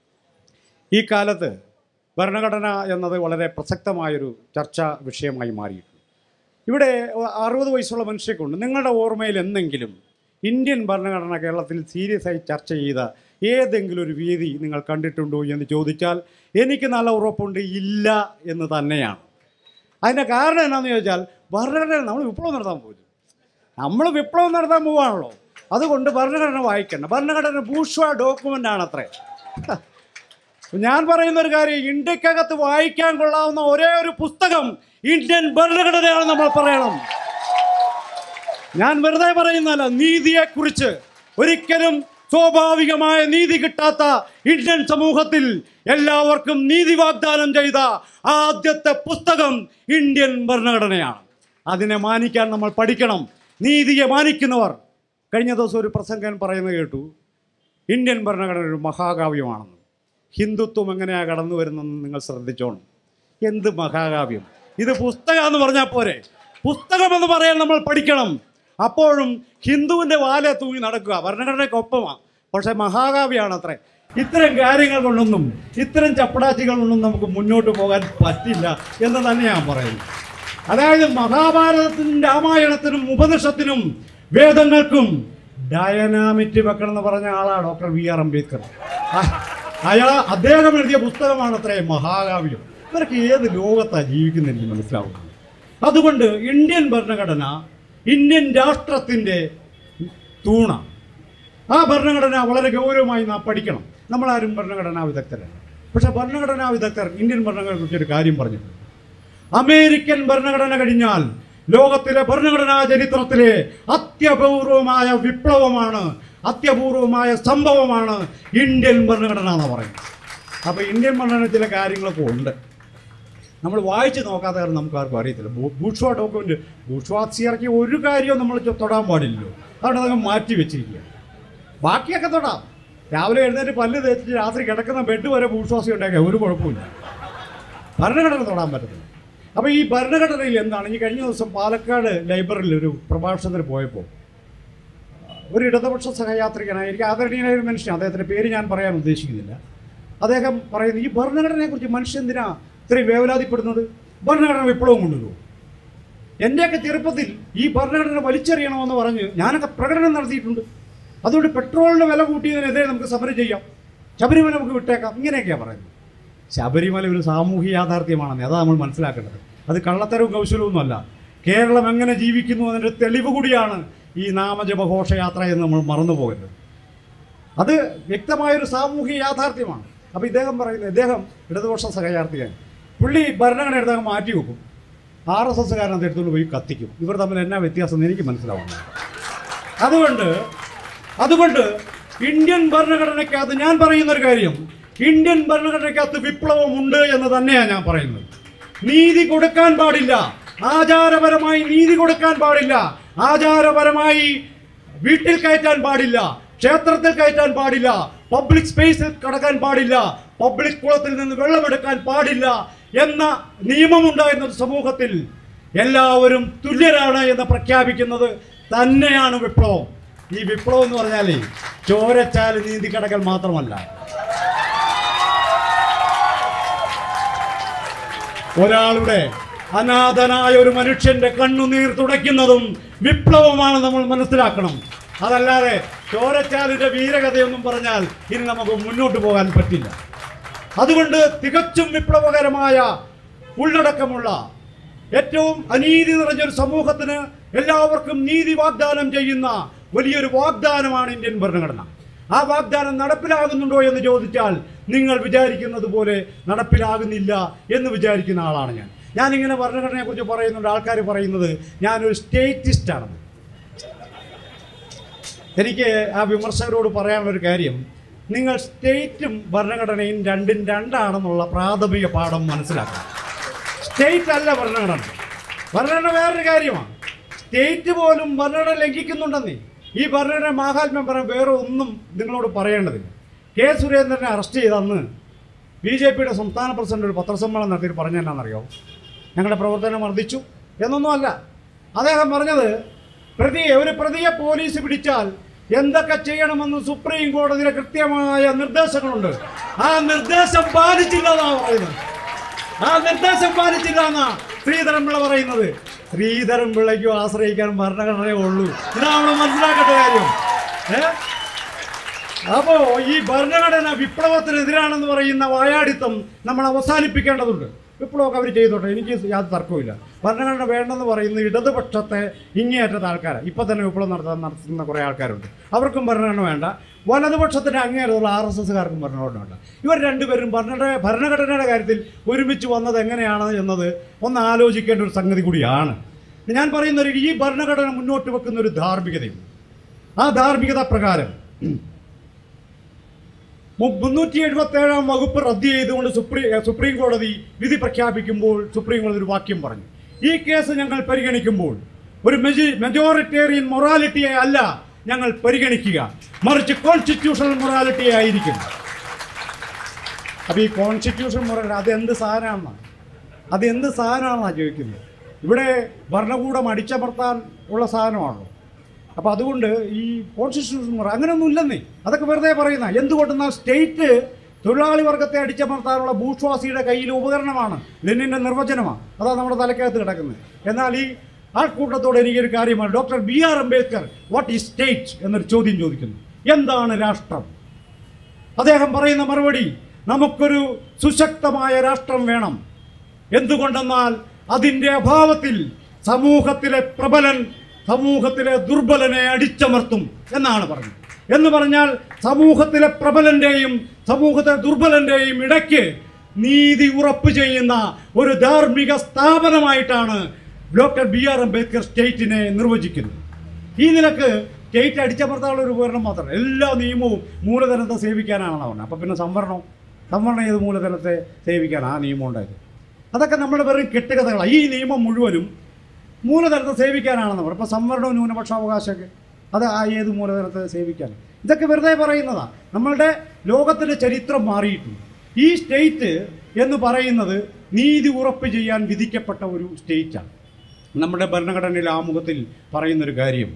ഈ കാലത്ത് ഭരണഘടന എന്നത് വളരെ പ്രസക്തമായൊരു ചർച്ചാ വിഷയമായി മാറിയിട്ടുണ്ട് ഇവിടെ അറുപത് വയസ്സുള്ള മനുഷ്യർക്കുണ്ട് നിങ്ങളുടെ ഓർമ്മയിൽ എന്തെങ്കിലും ഇന്ത്യൻ ഭരണഘടന കേരളത്തിൽ സീരിയസ് ആയി ചർച്ച ചെയ്ത ഏതെങ്കിലും ഒരു വേദി നിങ്ങൾ കണ്ടിട്ടുണ്ടോ എന്ന് ചോദിച്ചാൽ എനിക്ക് നല്ല ഉറപ്പുണ്ട് ഇല്ല എന്ന് തന്നെയാണ് അതിൻ്റെ കാരണം എന്നാന്ന് ചോദിച്ചാൽ ഭരണഘടന നമ്മൾ വിപ്ലവം നടത്താൻ പോകും നമ്മൾ വിപ്ലവം നടത്താൻ പോവാണല്ലോ അതുകൊണ്ട് ഭരണഘടന വായിക്കണം ഭരണഘടന ബൂഷ്വ ഡോക്യുമെൻ്റ് ആണ് അത്രേ ഞാൻ പറയുന്ന ഒരു കാര്യം ഇന്ത്യക്കകത്ത് വായിക്കാൻ കൊള്ളാവുന്ന ഒരേ ഒരു പുസ്തകം ഇന്ത്യൻ ഭരണഘടനയാണ് നമ്മൾ പറയണം ഞാൻ വെറുതെ പറയുന്നതല്ല നീതിയെക്കുറിച്ച് ഒരിക്കലും സ്വാഭാവികമായ നീതി കിട്ടാത്ത ഇന്ത്യൻ സമൂഹത്തിൽ എല്ലാവർക്കും നീതി വാഗ്ദാനം ചെയ്ത ആദ്യത്തെ പുസ്തകം ഇന്ത്യൻ ഭരണഘടനയാണ് അതിനെ മാനിക്കാൻ നമ്മൾ പഠിക്കണം നീതിയെ മാനിക്കുന്നവർ കഴിഞ്ഞ ദിവസം ഒരു പ്രസംഗൻ പറയുന്നത് കേട്ടു ഇന്ത്യൻ ഭരണഘടന ഒരു മഹാകാവ്യമാണെന്ന് ഹിന്ദുത്വം എങ്ങനെയാണ് കടന്നു വരുന്നതെന്ന് നിങ്ങൾ ശ്രദ്ധിച്ചോണം എന്ത് മഹാകാവ്യം ഇത് പുസ്തകം എന്ന് പറഞ്ഞാൽ പോരെ പുസ്തകമെന്ന് പറയാൻ നമ്മൾ പഠിക്കണം അപ്പോഴും ഹിന്ദുവിൻ്റെ വാലെ തൂങ്ങി നടക്കുക ഭരണഘടനയ്ക്കൊപ്പമാണ് പക്ഷേ മഹാകാവ്യമാണ് അത്രേ ഇത്തരം കാര്യങ്ങൾ കൊണ്ടൊന്നും ഇത്തരം ചപ്പടാച്ചികൾ കൊണ്ടൊന്നും നമുക്ക് മുന്നോട്ട് പോകാൻ പറ്റില്ല എന്ന് തന്നെ ഞാൻ പറയുന്നു അതായത് മഹാഭാരതത്തിനും രാമായണത്തിനും ഉപനിഷത്തിനും വേദങ്ങൾക്കും ഡയനാമിറ്റ് വെക്കണം എന്ന് പറഞ്ഞ ആളാണ് ഡോക്ടർ വി ആർ അംബേദ്കർ അ- അയാൾ അദ്ദേഹം എഴുതിയ പുസ്തകമാണ് അത്രേ മഹാകാവ്യം ഇവരൊക്കെ ഏത് ലോകത്താണ് ജീവിക്കുന്നത് എനിക്ക് മനസ്സിലാവുന്നത് അതുകൊണ്ട് ഇന്ത്യൻ ഭരണഘടന ഇന്ത്യൻ രാഷ്ട്രത്തിൻ്റെ തൂണ ആ ഭരണഘടന വളരെ ഗൗരവമായി നാം പഠിക്കണം നമ്മളാരും ഭരണഘടനാ വിദഗ്ധരല്ല പക്ഷെ ഭരണഘടനാ വിദഗ്ധർ ഇന്ത്യൻ ഭരണഘടനയെക്കുറിച്ച് ഒരു കാര്യം പറഞ്ഞിട്ടുണ്ട് അമേരിക്കൻ ഭരണഘടന കഴിഞ്ഞാൽ ലോകത്തിലെ ഭരണഘടനാ ചരിത്രത്തിലെ അത്യപൂർവമായ വിപ്ലവമാണ് അത്യപൂർവമായ സംഭവമാണ് ഇന്ത്യൻ ഭരണഘടന എന്ന് പറയുന്നത് അപ്പോൾ ഇന്ത്യൻ ഭരണഘടന ചില കാര്യങ്ങളൊക്കെ ഉണ്ട് നമ്മൾ വായിച്ച് നോക്കാത്ത കാരണം നമുക്ക് ആർക്കും അറിയത്തില്ല ബൂ- ബൂഷ്വാ ഡോക്യുമെന്റ് ബൂഷ്വാസി ഇറക്കി ഒരു കാര്യവും നമ്മൾ ചെ- തൊടാൻ പാടില്ലല്ലോ അതുകൊണ്ട് അതങ്ങ് മാറ്റി വെച്ചിരിക്കുക ബാക്കിയൊക്കെ തൊടാം രാവിലെ എഴുന്നേറ്റ് പല്ല് തേച്ചിട്ട് രാത്രി കിടക്കുന്ന ബെഡ് വരെ ബൂഷ്വാസി ഉണ്ടാക്കിയ ഒരു കുഴപ്പമില്ല ഭരണഘടന തൊടാൻ പറ്റത്തില്ല അപ്പോൾ ഈ ഭരണഘടനയിൽ എന്താണ് ഈ കഴിഞ്ഞ ദിവസം പാലക്കാട് ലൈബ്രറിയിൽ ഒരു പ്രഭാഷണത്തിന് പോയപ്പോൾ ഒരു ഇടതുപക്ഷ സഹയാത്രികനായ എനിക്ക് ആദരണീയനായ ഒരു മനുഷ്യൻ അദ്ദേഹത്തിൻ്റെ പേര് ഞാൻ പറയാൻ ഉദ്ദേശിക്കുന്നില്ല അദ്ദേഹം പറയുന്നു ഈ ഭരണഘടനയെക്കുറിച്ച് മനുഷ്യൻ എന്തിനാ ഇത്രയും വേവലാതിപ്പെടുന്നത് ഭരണഘടന വിപ്ലവം കൊണ്ടുവരുമോ എൻ്റെയൊക്കെ ചെറുപ്പത്തിൽ ഈ ഭരണഘടന വലിച്ചെറിയണമെന്ന് പറഞ്ഞ് ഞാനൊക്കെ പ്രകടനം നടത്തിയിട്ടുണ്ട് അതുകൊണ്ട് പെട്രോളിന് വില കൂട്ടിയതിനെതിരെ നമുക്ക് സമരം ചെയ്യാം ശബരിമല നമുക്ക് വിട്ടേക്കാം ഇങ്ങനെയൊക്കെയാണ് പറയുന്നത് ശബരിമല ഒരു സാമൂഹ്യ യാഥാർത്ഥ്യമാണെന്ന് അതാ നമ്മൾ മനസ്സിലാക്കേണ്ടത് അത് കള്ളത്തരവും കൗശലവുമൊന്നുമല്ല കേരളം എങ്ങനെ ജീവിക്കുന്നു എന്നതിൻ്റെ തെളിവ് കൂടിയാണ് ഈ നാമജപ ഘോഷയാത്ര എന്ന് നമ്മൾ മറന്നു പോകരുത് അത് വ്യക്തമായൊരു സാമൂഹിക യാഥാർത്ഥ്യമാണ് അപ്പോൾ ഇദ്ദേഹം പറയുന്നത് ഇദ്ദേഹം ഇടതുപക്ഷ സഹയാർത്ഥിയാണ് പുള്ളി ഭരണഘടന എടുത്തങ്ങ് മാറ്റി വെക്കും ആർ എസ് എസ്സുകാരൻ അത് എടുത്തുകൊണ്ട് പോയി കത്തിക്കും ഇവർ തമ്മിൽ എന്നാ വ്യത്യാസം എന്ന് എനിക്ക് മനസ്സിലാവുന്നു അതുകൊണ്ട് അതുകൊണ്ട് ഇന്ത്യൻ ഭരണഘടനയ്ക്കകത്ത് ഞാൻ പറയുന്ന ഒരു കാര്യം ഇന്ത്യൻ ഭരണഘടനയ്ക്കകത്ത് വിപ്ലവമുണ്ട് എന്ന് തന്നെയാണ് ഞാൻ പറയുന്നത് നീതി കൊടുക്കാൻ പാടില്ല ആചാരപരമായി നീതി കൊടുക്കാൻ പാടില്ല ആചാരപരമായി വീട്ടിൽ കയറ്റാൻ പാടില്ല ക്ഷേത്രത്തിൽ കയറ്റാൻ പാടില്ല പബ്ലിക് സ്പേസിൽ കടക്കാൻ പാടില്ല പബ്ലിക് കുളത്തിൽ നിന്ന് വെള്ളമെടുക്കാൻ പാടില്ല എന്ന നിയമമുണ്ടായിരുന്ന ഒരു സമൂഹത്തിൽ എല്ലാവരും തുല്യരാണ് എന്ന് പ്രഖ്യാപിക്കുന്നത് തന്നെയാണ് വിപ്ലവം ഈ വിപ്ലവം എന്ന് പറഞ്ഞാലേ ചോരച്ചാല് നീന്തി കിടക്കൽ മാത്രമല്ല ഒരാളുടെ അനാഥനായ ഒരു മനുഷ്യന്റെ കണ്ണുനീർ തുടയ്ക്കുന്നതും വിപ്ലവമാണ് നമ്മൾ മനസ്സിലാക്കണം അതല്ലാതെ ചോരച്ചാലിന്റെ വീരകഥയൊന്നും പറഞ്ഞാൽ ഇനി നമുക്ക് മുന്നോട്ട് പോകാൻ പറ്റില്ല അതുകൊണ്ട് തികച്ചും വിപ്ലവകരമായ ഉള്ളടക്കമുള്ള ഏറ്റവും അനീതി നിറഞ്ഞൊരു സമൂഹത്തിന് എല്ലാവർക്കും നീതി വാഗ്ദാനം ചെയ്യുന്ന വലിയൊരു വാഗ്ദാനമാണ് ഇന്ത്യൻ ഭരണഘടന ആ വാഗ്ദാനം നടപ്പിലാകുന്നുണ്ടോ എന്ന് ചോദിച്ചാൽ നിങ്ങൾ വിചാരിക്കുന്നത് പോലെ നടപ്പിലാകുന്നില്ല എന്ന് വിചാരിക്കുന്ന ആളാണ് ഞാൻ ഞാനിങ്ങനെ ഭരണഘടനയെക്കുറിച്ച് പറയുന്നുണ്ട് ആൾക്കാർ പറയുന്നത് ഞാനൊരു സ്റ്റേറ്റിസ്റ്റ് ആണെന്ന് എനിക്ക് ആ വിമർശകരോട് പറയാനുള്ള ഒരു കാര്യം നിങ്ങൾ സ്റ്റേറ്റും ഭരണഘടനയും രണ്ടും രണ്ടാണെന്നുള്ള പ്രാഥമിക പാഠം മനസ്സിലാക്കണം സ്റ്റേറ്റ് അല്ല ഭരണഘടന ഭരണഘടന വേറൊരു കാര്യമാണ് സ്റ്റേറ്റ് പോലും ഭരണഘടന ലംഘിക്കുന്നുണ്ടെന്നേ ഈ ഭരണഘടന മാഹാത്മ്യം പറയാൻ വേറെ ഒന്നും നിങ്ങളോട് പറയേണ്ടതില്ല കെ സുരേന്ദ്രനെ അറസ്റ്റ് ചെയ്ത അന്ന് ബി ജെ പിയുടെ സംസ്ഥാന പ്രസിഡന്റ് ഒരു പത്രസമ്മേളനം നടത്തിയിട്ട് പറഞ്ഞ എന്നാണെന്നറിയോ ഞങ്ങളുടെ പ്രവർത്തനം വർദ്ധിച്ചു എന്നൊന്നുമല്ല അദ്ദേഹം പറഞ്ഞത് പ്രതിയെ ഒരു പ്രതിയെ പോലീസ് പിടിച്ചാൽ എന്തൊക്കെ ചെയ്യണമെന്ന് സുപ്രീം കോടതിയിലെ കൃത്യമായ നിർദ്ദേശങ്ങളുണ്ട് ആ നിർദ്ദേശം പാലിച്ചില്ല എന്നാണ് പറയുന്നത് ആ നിർദ്ദേശം പാലിച്ചില്ല എന്നാ ശ്രീധരൻപിള്ള പറയുന്നത് ശ്രീധരൻ പിള്ളയ്ക്കും ആശ്രയിക്കാൻ ഭരണഘടനയേ ഉള്ളൂ ഇതാണ് നമ്മൾ മനസ്സിലാക്കേണ്ട കാര്യം ഏ അപ്പോ ഈ ഭരണഘടന വിപ്ലവത്തിനെതിരാണെന്ന് പറയുന്ന വായാടിത്തം നമ്മൾ അവസാനിപ്പിക്കേണ്ടതുണ്ട് വിപ്ലവമൊക്കെ അവർ ചെയ്തോട്ടെ എനിക്ക് യാതൊരു തർക്കവുമില്ല ഭരണഘടന വേണ്ടെന്ന് പറയുന്ന ഇടതുപക്ഷത്തെ ഇങ്ങേയറ്റത്തെ ആൾക്കാരാണ് ഇപ്പം തന്നെ വിപ്ലവം നടത്താൻ നടത്തുന്ന കുറേ ആൾക്കാരുണ്ട് അവർക്കും ഭരണഘടന വേണ്ട വലതുപക്ഷത്തിൻ്റെ അങ്ങേയറ്റത്തുള്ള ആർ എസ് എസ്സുകാർക്കും ഭരണഘടന വേണ്ട ഇവർ രണ്ടുപേരും ഭരണഘടന ഭരണഘടനയുടെ കാര്യത്തിൽ ഒരുമിച്ച് വന്നത് എങ്ങനെയാണ് എന്നത് ഒന്ന് ആലോചിക്കേണ്ട ഒരു സംഗതി കൂടിയാണ് ഞാൻ പറയുന്ന ഒരു ഈ ഭരണഘടന മുന്നോട്ട് വെക്കുന്ന ഒരു ധാർമ്മികതയുണ്ട് ആ ധാർമ്മികത പ്രകാരം മു- മുന്നൂറ്റി എഴുപത്തി ഏഴാം വകുപ്പ് റദ്ദ് ചെയ്തുകൊണ്ട് സുപ്രീം ഏ, സുപ്രീം കോടതി വിധി പ്രഖ്യാപിക്കുമ്പോൾ സുപ്രീം കോടതി ഒരു വാക്യം പറഞ്ഞു ഈ കേസ് ഞങ്ങൾ പരിഗണിക്കുമ്പോൾ ഒരു മെജി മെജോറിറ്റേറിയൻ മൊറാലിറ്റിയെ അല്ല ഞങ്ങൾ പരിഗണിക്കുക മറിച്ച് കോൺസ്റ്റിറ്റ്യൂഷണൽ മൊറാലിറ്റിയെ ആയിരിക്കും അപ്പോൾ ഈ കോൺസ്റ്റിറ്റ്യൂഷൻ മൊറാലിറ്റി അതെന്ത് സാധനമാണെന്നാണ് അതെന്ത് സാധനമാണെന്നാണ് ചോദിക്കുന്നത് ഇവിടെ ഭരണകൂടം അടിച്ചമർത്താൻ ഉള്ള സാധനമാണല്ലോ അപ്പോൾ അതുകൊണ്ട് ഈ കോൺസ്റ്റിറ്റ്യൂഷൻ മുറ അങ്ങനെയൊന്നും ഇല്ലെന്നേ അതൊക്കെ വെറുതെ പറയുന്ന എന്തുകൊണ്ടെന്നാൽ സ്റ്റേറ്റ് തൊഴിലാളി വർഗത്തെ അടിച്ചമർത്താനുള്ള ഭൂഷ്വാസിയുടെ കയ്യിലെ ഉപകരണമാണ് ലെനിൻ്റെ നിർവചനമാണ് അതാണ് നമ്മുടെ തലക്കകത്ത് കിടക്കുന്നത് എന്നാൽ ഈ ആൾക്കൂട്ടത്തോട് എനിക്കൊരു കാര്യമാണ് doctor B R Ambedkar what is state എന്നൊരു ചോദ്യം ചോദിക്കുന്നു എന്താണ് രാഷ്ട്രം അദ്ദേഹം പറയുന്ന മറുപടി നമുക്കൊരു സുശക്തമായ രാഷ്ട്രം വേണം എന്തുകൊണ്ടെന്നാൽ അതിൻ്റെ അഭാവത്തിൽ സമൂഹത്തിലെ പ്രബലൻ സമൂഹത്തിലെ ദുർബലനെ അടിച്ചമർത്തും എന്നാണ് പറഞ്ഞത് എന്ന് പറഞ്ഞാൽ സമൂഹത്തിലെ പ്രബലന്റെയും സമൂഹത്തിലെ ദുർബലന്റെയും ഇടയ്ക്ക് നീതി ഉറപ്പ് ചെയ്യുന്ന ഒരു ധാർമ്മിക സ്ഥാപനമായിട്ടാണ് ഡോക്ടർ ബി ആർ അംബേദ്കർ സ്റ്റേറ്റിനെ നിർവചിക്കുന്നത് ഈ നിലക്ക് സ്റ്റേറ്റ് അടിച്ചമർത്താനുള്ള ഒരു ഉപകരണം മാത്രമല്ല എല്ലാ നിയമവും മൂലധനത്തെ സേവിക്കാനാണെന്ന് പറഞ്ഞത് അപ്പം പിന്നെ സംവരണം സംവരണം ഏത് മൂലധനത്തെ സേവിക്കാൻ ആ നിയമം ഉണ്ടായത് അതൊക്കെ നമ്മുടെ വെറും കെട്ടുകഥകളാണ് ഈ നിയമം മുഴുവനും മൂലധനത്തെ സേവിക്കാനാണെന്ന് പറയും ഇപ്പോൾ സംവരണവും ന്യൂനപക്ഷാവകാശമൊക്കെ അത് ആ ഏത് മൂലധനത്തെ സേവിക്കാൻ ഇതൊക്കെ വെറുതെ പറയുന്നതാണ് നമ്മളുടെ ലോകത്തിൻ്റെ ചരിത്രം മാറിയിട്ടുണ്ട് ഈ സ്റ്റേറ്റ് എന്ന് പറയുന്നത് നീതി ഉറപ്പ് ചെയ്യാൻ വിധിക്കപ്പെട്ട ഒരു സ്റ്റേറ്റാണ് നമ്മുടെ ഭരണഘടനയിലെ ആമുഖത്തിൽ പറയുന്നൊരു കാര്യം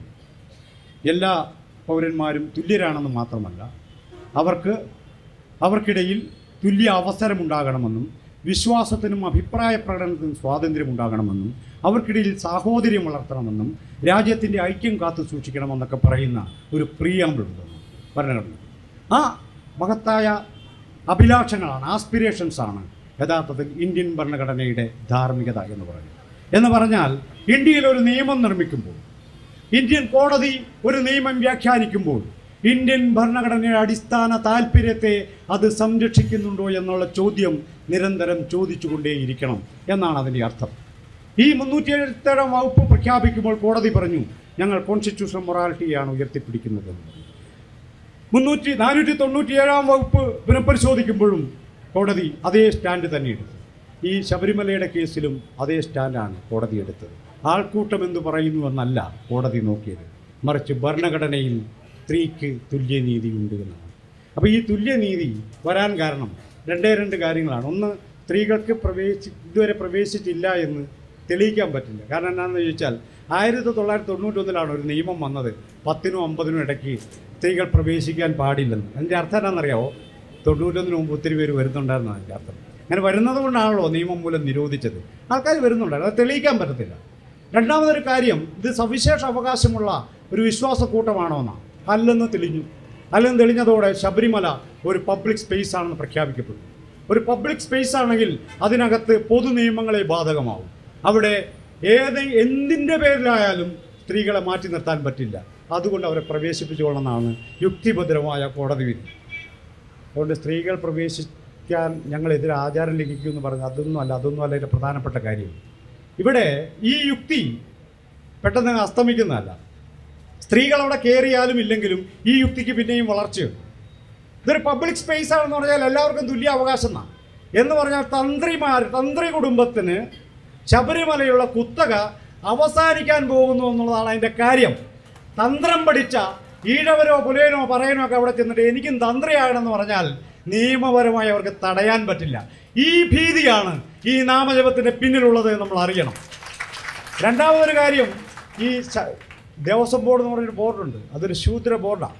എല്ലാ പൗരന്മാരും തുല്യരാണെന്ന് മാത്രമല്ല അവർക്ക് അവർക്കിടയിൽ തുല്യ അവസരമുണ്ടാകണമെന്നും വിശ്വാസത്തിനും അഭിപ്രായ പ്രകടനത്തിനും സ്വാതന്ത്ര്യം ഉണ്ടാകണമെന്നും അവർക്കിടയിൽ സാഹോദര്യം വളർത്തണമെന്നും രാജ്യത്തിൻ്റെ ഐക്യം കാത്തു സൂക്ഷിക്കണമെന്നൊക്കെ പറയുന്ന ഒരു പ്രിയാമ്പിളുണ്ട് ഭരണഘടന ആ മഹത്തായ അഭിലാഷങ്ങളാണ് ആസ്പിരേഷൻസ് ആണ് യഥാർത്ഥത്തിൽ ഇന്ത്യൻ ഭരണഘടനയുടെ ധാർമ്മികത എന്ന് പറയുന്നത് എന്ന് പറഞ്ഞാൽ ഇന്ത്യയിൽ ഒരു നിയമം നിർമ്മിക്കുമ്പോൾ ഇന്ത്യൻ കോടതി ഒരു നിയമം വ്യാഖ്യാനിക്കുമ്പോൾ ഇന്ത്യൻ ഭരണഘടനയുടെ അടിസ്ഥാന താല്പര്യത്തെ അത് സംരക്ഷിക്കുന്നുണ്ടോ എന്നുള്ള ചോദ്യം നിരന്തരം ചോദിച്ചുകൊണ്ടേയിരിക്കണം എന്നാണ് അതിൻ്റെ അർത്ഥം ഈ മുന്നൂറ്റി എഴുപത്തേഴാം വകുപ്പ് പ്രഖ്യാപിക്കുമ്പോൾ കോടതി പറഞ്ഞു ഞങ്ങൾ കോൺസ്റ്റിറ്റ്യൂഷണൽ മൊറാലിറ്റിയാണ് ഉയർത്തിപ്പിടിക്കുന്നത് എന്ന് പറഞ്ഞു. മുന്നൂറ്റി നാനൂറ്റി തൊണ്ണൂറ്റിയേഴാം വകുപ്പ് പുനഃപരിശോധിക്കുമ്പോഴും കോടതി അതേ സ്റ്റാൻഡ് തന്നെ എടുത്തു ഈ ശബരിമലയുടെ കേസിലും അതേ സ്റ്റാൻഡാണ് കോടതി എടുത്തത് ആൾക്കൂട്ടം എന്ന് പറയുന്നുവെന്നല്ല കോടതി നോക്കിയത് മറിച്ച് ഭരണഘടനയിൽ സ്ത്രീക്ക് തുല്യനീതിയുണ്ട് എന്നാണ് അപ്പോൾ ഈ തുല്യനീതി വരാൻ കാരണം രണ്ടേ രണ്ട് കാര്യങ്ങളാണ് ഒന്ന് സ്ത്രീകൾക്ക് പ്രവേശി ഇതുവരെ പ്രവേശിച്ചില്ല എന്ന് തെളിയിക്കാൻ പറ്റില്ല കാരണം എന്താണെന്ന് ചോദിച്ചാൽ ആയിരത്തി തൊള്ളായിരത്തി തൊണ്ണൂറ്റൊന്നിലാണ് ഒരു നിയമം വന്നത് പത്തിനും അമ്പതിനും ഇടയ്ക്ക് സ്ത്രീകൾ പ്രവേശിക്കാൻ പാടില്ലെന്ന് അതിൻ്റെ അർത്ഥം എന്താണെന്നറിയാമോ തൊണ്ണൂറ്റൊന്നിന് മുമ്പ് ഒത്തിരി പേര് വരുന്നുണ്ടായിരുന്നാണ് അതിൻ്റെ അർത്ഥം അങ്ങനെ വരുന്നത് കൊണ്ടാണല്ലോ നിയമം മൂലം നിരോധിച്ചത് ആൾക്കാർ വരുന്നുണ്ടായിരുന്നു അത് തെളിയിക്കാൻ പറ്റത്തില്ല രണ്ടാമതൊരു കാര്യം ഇത് സവിശേഷ അവകാശമുള്ള ഒരു വിശ്വാസക്കൂട്ടമാണോ എന്നാണ് അല്ലെന്ന് തെളിഞ്ഞു അല്ലെന്ന് തെളിഞ്ഞതോടെ ശബരിമല ഒരു പബ്ലിക് സ്പേസ് ആണെന്ന് പ്രഖ്യാപിക്കപ്പെട്ടു ഒരു പബ്ലിക് സ്പേസ് ആണെങ്കിൽ അതിനകത്ത് പൊതു നിയമങ്ങളെ ബാധകമാവും അവിടെ ഏത് എന്തിൻ്റെ പേരിലായാലും സ്ത്രീകളെ മാറ്റി നിർത്താൻ പറ്റില്ല അതുകൊണ്ട് അവരെ പ്രവേശിപ്പിച്ചുകൊള്ളണമെന്നാണ് യുക്തിഭദ്രമായ കോടതി വിധി അതുകൊണ്ട് സ്ത്രീകൾ പ്രവേശിക്കാൻ ഞങ്ങളെതിരെ ആചാരം ലംഘിക്കും എന്ന് പറഞ്ഞാൽ അതൊന്നും അല്ല അതൊന്നും അല്ല ഇതിൻ്റെ പ്രധാനപ്പെട്ട കാര്യം ഇവിടെ ഈ യുക്തി പെട്ടെന്ന് അങ്ങ് അസ്തമിക്കുന്നതല്ല സ്ത്രീകൾ അവിടെ കയറിയാലും ഇല്ലെങ്കിലും ഈ യുക്തിക്ക് പിന്നെയും വളർച്ചയുണ്ട് ഇതൊരു പബ്ലിക് സ്പേസ് ആണെന്ന് പറഞ്ഞാൽ എല്ലാവർക്കും തുല്യ അവകാശം എന്നാണ് എന്ന് പറഞ്ഞാൽ തന്ത്രിമാർ തന്ത്രി കുടുംബത്തിന് ശബരിമലയുള്ള കുത്തക അവസാനിക്കാൻ പോകുന്നു എന്നുള്ളതാണ് അതിൻ്റെ കാര്യം തന്ത്രം പഠിച്ച ഈഴവരോ പുലയനോ പറയനോ ഒക്കെ അവിടെ ചെന്നിട്ട് എനിക്കും തന്ത്രിയാകണമെന്ന് പറഞ്ഞാൽ നിയമപരമായി അവർക്ക് തടയാൻ പറ്റില്ല ഈ ഭീതിയാണ് ഈ നാമജപത്തിൻ്റെ പിന്നിലുള്ളത് എന്ന് നമ്മൾ അറിയണം രണ്ടാമതൊരു കാര്യം ഈ ശ- ദേവസ്വം ബോർഡ് എന്ന് പറഞ്ഞൊരു ബോർഡുണ്ട് അതൊരു ശൂദ്ര ബോർഡാണ്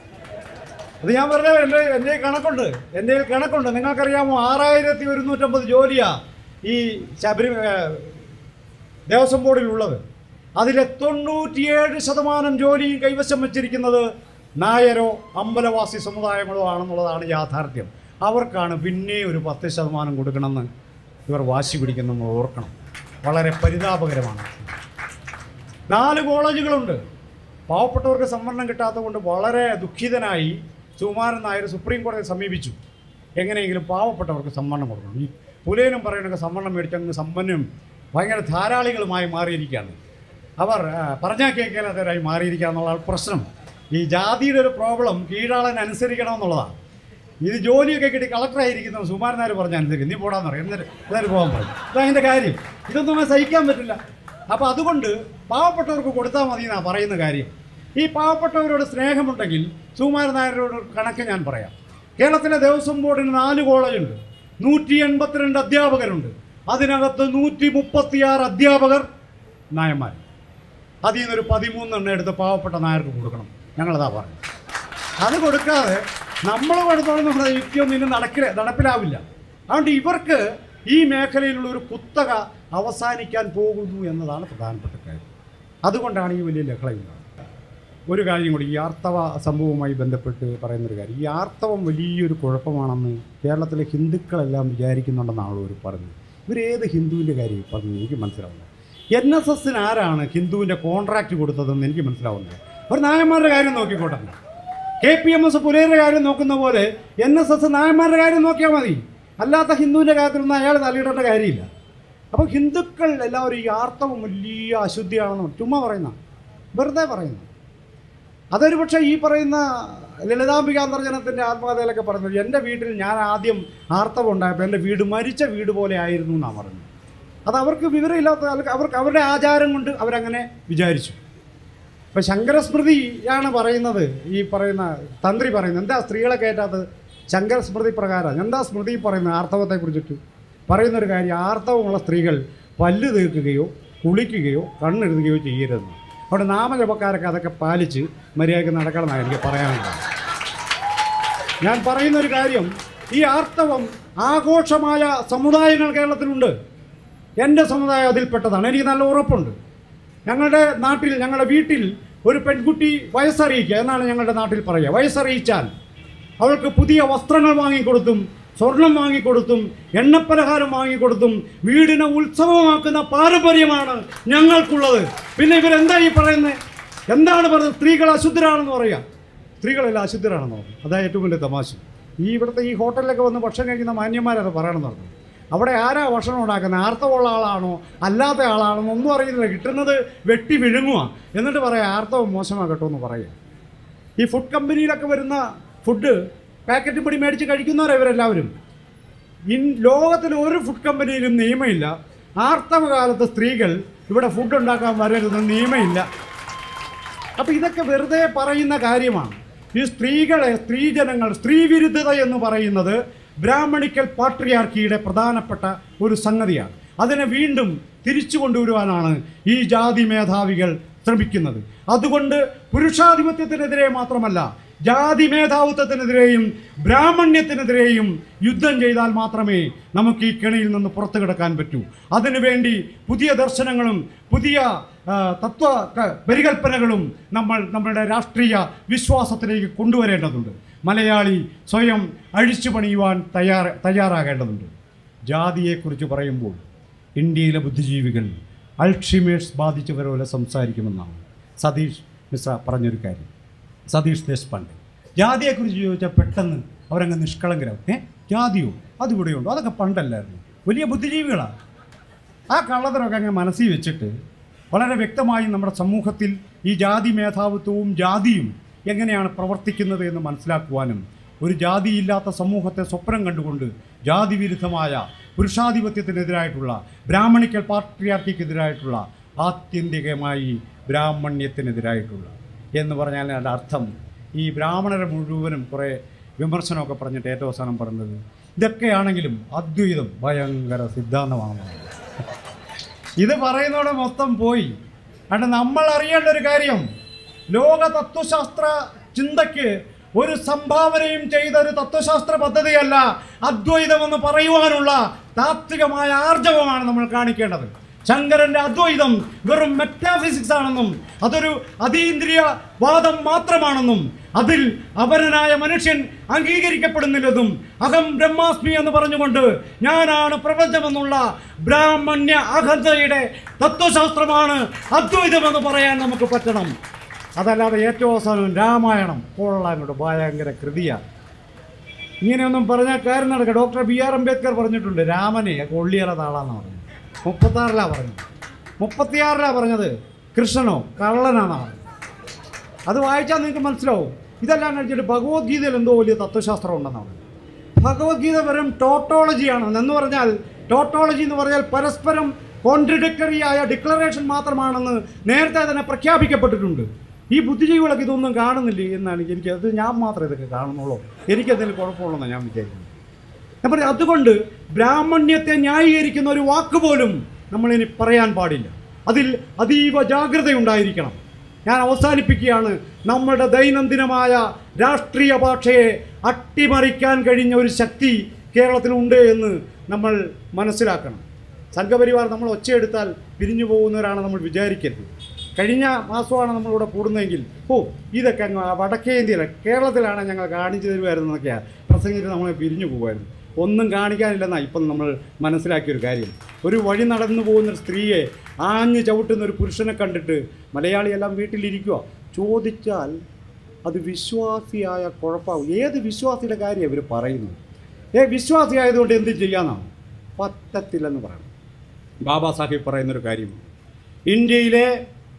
അത് ഞാൻ പറഞ്ഞ എൻ്റെ എൻ്റെ കയ്യിൽ കണക്കുണ്ട് എൻ്റെ കയ്യിൽ കണക്കുണ്ട് നിങ്ങൾക്കറിയാമോ ആറായിരത്തി ഒരുന്നൂറ്റമ്പത് ജോലിയാ ഈ ശബരി ഏ, ദേവസ്വം ബോർഡിലുള്ളത് അതിലെ തൊണ്ണൂറ്റിയേഴ് ശതമാനം ജോലിയും കൈവശം വച്ചിരിക്കുന്നത് നായരോ അമ്പലവാസി സമുദായങ്ങളോ ആണെന്നുള്ളതാണ് യാഥാർത്ഥ്യം അവർക്കാണ് പിന്നെ ഒരു പത്ത് ശതമാനം കൊടുക്കണമെന്ന് ഇവർ വാശി പിടിക്കുന്നെന്ന് ഓർക്കണം വളരെ പരിതാപകരമാണ് നാല് കോളേജുകളുണ്ട് പാവപ്പെട്ടവർക്ക് സംവരണം കിട്ടാത്തത് കൊണ്ട് വളരെ ദുഃഖിതനായി സുകുമാരൻ നായർ സുപ്രീം കോടതിയെ സമീപിച്ചു എങ്ങനെയെങ്കിലും പാവപ്പെട്ടവർക്ക് സംവരണം കൊടുക്കണം ഈ പുലയനും പറയുന്നൊക്കെ സംവരണം മേടിച്ചങ്ങ് സമ്പന്നം ഭയങ്കര ധാരാളികളുമായി മാറിയിരിക്കുകയാണ് അവർ ആ, പറഞ്ഞാൽ കേൾക്കാത്തവരായി മാറിയിരിക്കുക എന്നുള്ള പ്രശ്നം ഈ ജാതിയുടെ ഒരു പ്രോബ്ലം കീഴാളൻ അനുസരിക്കണം എന്നുള്ളതാണ് ഇത് ജോലിയൊക്കെ കിട്ടി കളക്ടറായിരിക്കുന്ന സുകുമാരൻ നായർ പറഞ്ഞ അനുസരിക്കും നീ പോടാന്ന് പറയും എന്നിട്ട് എല്ലാവരും പോകാൻ പറയും ഇതതിൻ്റെ കാര്യം ഇതൊന്നും അവന് സഹിക്കാൻ പറ്റില്ല അപ്പോൾ അതുകൊണ്ട് പാവപ്പെട്ടവർക്ക് കൊടുത്താൽ മതി എന്നാണ് പറയുന്ന കാര്യം ഈ പാവപ്പെട്ടവരോട് സ്നേഹമുണ്ടെങ്കിൽ സുകുമാരൻ നായരോട് ഒരു കണക്ക് ഞാൻ പറയാം കേരളത്തിലെ ദേവസ്വം ബോർഡിന് നാല് കോളേജുണ്ട് നൂറ്റി എൺപത്തിരണ്ട് അധ്യാപകരുണ്ട് അതിനകത്ത് നൂറ്റി മുപ്പത്തിയാറ് അധ്യാപകർ നായന്മാർ അതിൽ നിന്നൊരു പതിമൂന്നെണ്ണം എടുത്ത് പാവപ്പെട്ട നായർക്ക് കൊടുക്കണം ഞങ്ങളതാ പറഞ്ഞു അത് കൊടുക്കാതെ നമ്മൾ കൊടുത്തോളം നമ്മുടെ യുക്തിയൊന്നും ഇനി നടക്കില്ല നടപ്പിലാവില്ല അതുകൊണ്ട് ഇവർക്ക് ഈ മേഖലയിലുള്ള ഒരു കുത്തക അവസാനിക്കാൻ പോകുന്നു എന്നതാണ് പ്രധാനപ്പെട്ട കാര്യം അതുകൊണ്ടാണ് ഈ വലിയ ലഹളയുണ്ടാകുന്നത് ഒരു കാര്യം കൂടി ഈ ആർത്തവ സംഭവവുമായി ബന്ധപ്പെട്ട് പറയുന്നൊരു കാര്യം ഈ ആർത്തവം വലിയൊരു കുഴപ്പമാണെന്ന് കേരളത്തിലെ ഹിന്ദുക്കളെല്ലാം വിചാരിക്കുന്നുണ്ടെന്നാണല്ലോ അവർ പറഞ്ഞത് ഇവരേത് ഹിന്ദുവിൻ്റെ കാര്യം പറഞ്ഞു എനിക്ക് മനസ്സിലാവുന്നത് എൻ എസ് എസിന് ആരാണ് ഹിന്ദുവിൻ്റെ കോൺട്രാക്റ്റ് കൊടുത്തതെന്ന് എനിക്ക് മനസ്സിലാവുന്നത് ഒരു നായന്മാരുടെ കാര്യം നോക്കിക്കോട്ടെ കെ പി എം എസ് പുലയുടെ കാര്യം നോക്കുന്ന പോലെ എൻ എസ് എസ് നായന്മാരുടെ കാര്യം നോക്കിയാൽ മതി അല്ലാത്ത ഹിന്ദുവിൻ്റെ കാര്യത്തിലൊന്നും അയാൾ തലയിടേണ്ട കാര്യമില്ല അപ്പോൾ ഹിന്ദുക്കൾ എല്ലാവരും ഈ ആർത്തവം വലിയ അശുദ്ധിയാണെന്ന് ചുമ്മാ പറയുന്ന വെറുതെ പറയുന്നു അതൊരു പക്ഷേ ഈ പറയുന്ന ലളിതാംബിക അന്തർജനത്തിൻ്റെ ആത്മകഥയിലൊക്കെ പറയുന്നത് എൻ്റെ വീട്ടിൽ ഞാൻ ആദ്യം ആർത്തവം ഉണ്ടായപ്പോൾ എൻ്റെ വീട് മരിച്ച വീട് പോലെ ആയിരുന്നു എന്നാണ് പറഞ്ഞത് അത് അവർക്ക് വിവരമില്ലാത്ത ആൾക്ക് അവർക്ക് അവരുടെ ആചാരം കൊണ്ട് അവരങ്ങനെ വിചാരിച്ചു ഇപ്പം ശങ്കരസ്മൃതിയാണ് പറയുന്നത് ഈ പറയുന്ന തന്ത്രി പറയുന്നത് എന്താ സ്ത്രീകളെ കയറ്റാത്തത് ശങ്കരസ്മൃതി പ്രകാരം എന്താ സ്മൃതി പറയുന്നത് ആർത്തവത്തെക്കുറിച്ചിട്ട് പറയുന്നൊരു കാര്യം ആർത്തവമുള്ള സ്ത്രീകൾ പല്ല് തീർക്കുകയോ കുളിക്കുകയോ കണ്ണെഴുതുകയോ ചെയ്യരുതെന്ന് അവിടെ നാമജപക്കാരൊക്കെ അതൊക്കെ പാലിച്ച് മര്യാദയ്ക്ക് നടക്കണമെന്നാണ് എനിക്ക് പറയാനുള്ളത് ഞാൻ പറയുന്നൊരു കാര്യം ഈ ആർത്തവം ആഘോഷമായ സമുദായങ്ങൾ കേരളത്തിലുണ്ട് എൻ്റെ സമുദായം അതിൽപ്പെട്ടതാണ് എനിക്ക് നല്ല ഉറപ്പുണ്ട് ഞങ്ങളുടെ നാട്ടിൽ ഞങ്ങളുടെ വീട്ടിൽ ഒരു പെൺകുട്ടി വയസ്സറിയിക്കുക എന്നാണ് ഞങ്ങളുടെ നാട്ടിൽ പറയുക വയസ്സറിയിച്ചാൽ അവൾക്ക് പുതിയ വസ്ത്രങ്ങൾ വാങ്ങിക്കൊടുത്തും സ്വർണം വാങ്ങിക്കൊടുത്തും എണ്ണപ്പലഹാരം വാങ്ങിക്കൊടുത്തും വീടിനെ ഉത്സവമാക്കുന്ന പാരമ്പര്യമാണ് ഞങ്ങൾക്കുള്ളത് പിന്നെ ഇവരെന്താ ഈ പറയുന്നത് എന്താണ് പറയുന്നത് സ്ത്രീകൾ അശുദ്ധരാണെന്ന് പറയുക സ്ത്രീകളെല്ലാം അശുദ്ധരാണെന്ന് പറഞ്ഞു അതാ ഏറ്റവും വലിയ തമാശ ഈ ഇവിടുത്തെ ഈ ഹോട്ടലിലൊക്കെ വന്ന് ഭക്ഷണം കഴിക്കുന്ന മാന്യന്മാരത് പറയണമെന്ന് പറഞ്ഞു അവിടെ ആരാ ഭക്ഷണം ഉണ്ടാക്കുന്നത് ആർത്തവമുള്ള ആളാണോ അല്ലാത്ത ആളാണോ ഒന്നും അറിയുന്നില്ല കിട്ടുന്നത് വെട്ടി വിഴുങ്ങുക എന്നിട്ട് പറയാം ആർത്തവം മോശമാകട്ടോ എന്ന് പറയുക ഈ ഫുഡ് കമ്പനിയിലൊക്കെ വരുന്ന ഫുഡ് പാക്കറ്റ് പൊടി മേടിച്ച് കഴിക്കുന്നവരാ ഇവരെല്ലാവരും ഇൻ ലോകത്തിൽ ഒരു ഫുഡ് കമ്പനിയിലും നിയമമില്ല ആർത്തവ കാലത്ത് സ്ത്രീകൾ ഇവിടെ ഫുഡ് ഉണ്ടാക്കാൻ വരരുതെന്ന് നിയമമില്ല അപ്പോൾ ഇതൊക്കെ വെറുതെ പറയുന്ന കാര്യമാണ് ഈ സ്ത്രീകളെ സ്ത്രീജനങ്ങൾ സ്ത്രീവിരുദ്ധത എന്ന് പറയുന്നത് ബ്രാഹ്മണിക്കൽ പാട്രിയാർക്കിയുടെ പ്രധാനപ്പെട്ട ഒരു സംഗതിയാണ് അതിനെ വീണ്ടും തിരിച്ചു കൊണ്ടുവരുവാനാണ് ഈ ജാതി മേധാവികൾ ശ്രമിക്കുന്നത് അതുകൊണ്ട് പുരുഷാധിപത്യത്തിനെതിരെ മാത്രമല്ല ജാതി മേധാവിത്വത്തിനെതിരെയും ബ്രാഹ്മണ്യത്തിനെതിരെയും യുദ്ധം ചെയ്താൽ മാത്രമേ നമുക്ക് ഈ കെണിയിൽ നിന്ന് പുറത്തു കിടക്കാൻ പറ്റൂ അതിനുവേണ്ടി പുതിയ ദർശനങ്ങളും പുതിയ ആ, തത്വ ക- പരികൽപ്പനകളും നമ്മൾ നമ്മുടെ രാഷ്ട്രീയ വിശ്വാസത്തിലേക്ക് കൊണ്ടുവരേണ്ടതുണ്ട് മലയാളി സ്വയം അഴിച്ചു പണിയുവാൻ തയ്യാർ തയ്യാറാകേണ്ടതുണ്ട് ജാതിയെക്കുറിച്ച് പറയുമ്പോൾ ഇന്ത്യയിലെ ബുദ്ധിജീവികൾ അൾഷിമേഴ്സ് ബാധിച്ചവരെ പോലെ സംസാരിക്കുമെന്നാണ് സതീഷ് മിശ്ര പറഞ്ഞൊരു കാര്യം സതീഷ് ദേശ്പാണ്ഡെ ജാതിയെക്കുറിച്ച് ചോദിച്ചാൽ പെട്ടെന്ന് അവരങ്ങ് നിഷ്കളങ്കരാവും ഏ ജാതിയോ അതിവിടെയുണ്ടോ അതൊക്കെ പണ്ടല്ലായിരുന്നു വലിയ ബുദ്ധിജീവികളാണ് ആ കള്ളത്തരമൊക്കെ അങ്ങ് മനസ്സിൽ വെച്ചിട്ട് വളരെ വ്യക്തമായി നമ്മുടെ സമൂഹത്തിൽ ഈ ജാതി മേധാവിത്വവും ജാതിയും എങ്ങനെയാണ് പ്രവർത്തിക്കുന്നത് എന്ന് മനസ്സിലാക്കുവാനും ഒരു ജാതിയില്ലാത്ത സമൂഹത്തെ സ്വപ്നം കണ്ടുകൊണ്ട് ജാതി വിരുദ്ധമായ പുരുഷാധിപത്യത്തിനെതിരായിട്ടുള്ള ബ്രാഹ്മണിക്കൽ പാട്രിയാർക്കിക്കെതിരായിട്ടുള്ള ആത്യന്തികമായി ബ്രാഹ്മണ്യത്തിനെതിരായിട്ടുള്ള എന്ന് പറഞ്ഞാൽ അതിൻ്റെ അർത്ഥം ഈ ബ്രാഹ്മണരെ മുഴുവനും കുറേ വിമർശനമൊക്കെ പറഞ്ഞിട്ട് ഏറ്റവും അവസാനം പറഞ്ഞത് ഇതൊക്കെയാണെങ്കിലും അദ്വൈതം ഭയങ്കര സിദ്ധാന്തമാണെന്നാണ് ഇത് പറയുന്നതോടെ മൊത്തം പോയി അതുകൊണ്ട് നമ്മൾ അറിയേണ്ട ഒരു കാര്യം ലോക തത്വശാസ്ത്ര ചിന്തയ്ക്ക് ഒരു സംഭാവനയും ചെയ്ത ഒരു തത്വശാസ്ത്ര പദ്ധതിയല്ല അദ്വൈതം എന്ന് പറയുവാനുള്ള താത്വികമായ ആർജവമാണ് നമ്മൾ കാണിക്കേണ്ടത് ശങ്കരന്റെ അദ്വൈതം വെറും മെറ്റാഫിസിക്സ് ആണെന്നും അതൊരു അതീന്ദ്രിയ വാദം മാത്രമാണെന്നും അതിൽ അപരനായ മനുഷ്യൻ അംഗീകരിക്കപ്പെടുന്നില്ലെന്നും അഹം ബ്രഹ്മാസ്മി എന്ന് പറഞ്ഞുകൊണ്ട് ഞാനാണ് പ്രപഞ്ചമെന്നുള്ള ബ്രാഹ്മണ്യ അഹന്തയുടെ തത്വശാസ്ത്രമാണ് അദ്വൈതമെന്ന് പറയാൻ നമുക്ക് പറ്റണം അതല്ലാതെ ഏറ്റവും അവസാനം രാമായണം കൊള്ളാം കൊണ്ട് ഭയങ്കര കൃതിയാണ് ഇങ്ങനെയൊന്നും പറഞ്ഞാൽ കാര്യം നടക്കുക ഡോക്ടർ ബി ആർ അംബേദ്കർ പറഞ്ഞിട്ടുണ്ട് രാമനെ കൊള്ളിയറ താളാന്ന് പറഞ്ഞു മുപ്പത്താറിലാണ് പറഞ്ഞത് മുപ്പത്തിയാറിലാണ് പറഞ്ഞത് കൃഷ്ണനോ കള്ളനാണെന്നാണ് പറഞ്ഞത് അത് വായിച്ചാൽ നിങ്ങൾക്ക് മനസ്സിലാവും ഇതെല്ലാം കഴിച്ചിട്ട് ഭഗവത്ഗീതയിൽ എന്തോ വലിയ തത്വശാസ്ത്രം ഉണ്ടെന്നാണ് ഭഗവത്ഗീത വെറും ടോട്ടോളജിയാണ് എന്ന് പറഞ്ഞാൽ ടോട്ടോളജി എന്ന് പറഞ്ഞാൽ പരസ്പരം കോൺട്രഡിക്ടറി ആയ ഡിക്ലറേഷൻ മാത്രമാണെന്ന് നേരത്തെ തന്നെ പ്രഖ്യാപിക്കപ്പെട്ടിട്ടുണ്ട് ഈ ബുദ്ധിജീവികളൊക്കെ ഇതൊന്നും കാണുന്നില്ല എന്നാണ് എനിക്ക് അത് ഞാൻ മാത്രമേ ഇതൊക്കെ കാണുന്നുള്ളൂ എനിക്കതിന് കുഴപ്പമുള്ളതെന്ന് ഞാൻ വിചാരിക്കുന്നു ഞാൻ പറയും അതുകൊണ്ട് ബ്രാഹ്മണ്യത്തെ ന്യായീകരിക്കുന്ന ഒരു വാക്ക് പോലും നമ്മളിനി പറയാൻ പാടില്ല അതിൽ അതീവ ജാഗ്രതയുണ്ടായിരിക്കണം ഞാൻ അവസാനിപ്പിക്കുകയാണ് നമ്മുടെ ദൈനംദിനമായ രാഷ്ട്രീയ ഭാഷയെ അട്ടിമറിക്കാൻ കഴിഞ്ഞ ഒരു ശക്തി കേരളത്തിലുണ്ട് എന്ന് നമ്മൾ മനസ്സിലാക്കണം സംഘപരിവാർ നമ്മൾ ഒച്ചയെടുത്താൽ പിരിഞ്ഞു പോകുന്നവരാണ് നമ്മൾ വിചാരിക്കരുത് കഴിഞ്ഞ മാസമാണ് നമ്മളിവിടെ കൂടുന്നതെങ്കിൽ ഓ ഇതൊക്കെ അങ്ങ് ആ വടക്കേ ഇന്ത്യയിലെ കേരളത്തിലാണ് ഞങ്ങൾ കാണിച്ചു തരുമായിരുന്നു എന്നൊക്കെയാണ് പ്രസംഗിച്ച് നമ്മളെ പിരിഞ്ഞു പോകുമായിരുന്നു ഒന്നും കാണിക്കാനില്ലെന്നാണ് ഇപ്പം നമ്മൾ മനസ്സിലാക്കിയൊരു കാര്യം ഒരു വഴി നടന്നു പോകുന്ന ഒരു സ്ത്രീയെ ആഞ്ഞു ചവിട്ടുന്ന ഒരു പുരുഷനെ കണ്ടിട്ട് മലയാളിയെല്ലാം വീട്ടിലിരിക്കുക ചോദിച്ചാൽ അത് വിശ്വാസിയായ കുഴപ്പമാവും ഏത് വിശ്വാസിയുടെ കാര്യം ഇവർ പറയുന്നത് ഏ വിശ്വാസിയായതുകൊണ്ട് എന്ത് ചെയ്യാന്നാണ് പറ്റത്തില്ലെന്ന് പറയണം ബാബാ സാഹിബ് പറയുന്നൊരു കാര്യം ഇന്ത്യയിലെ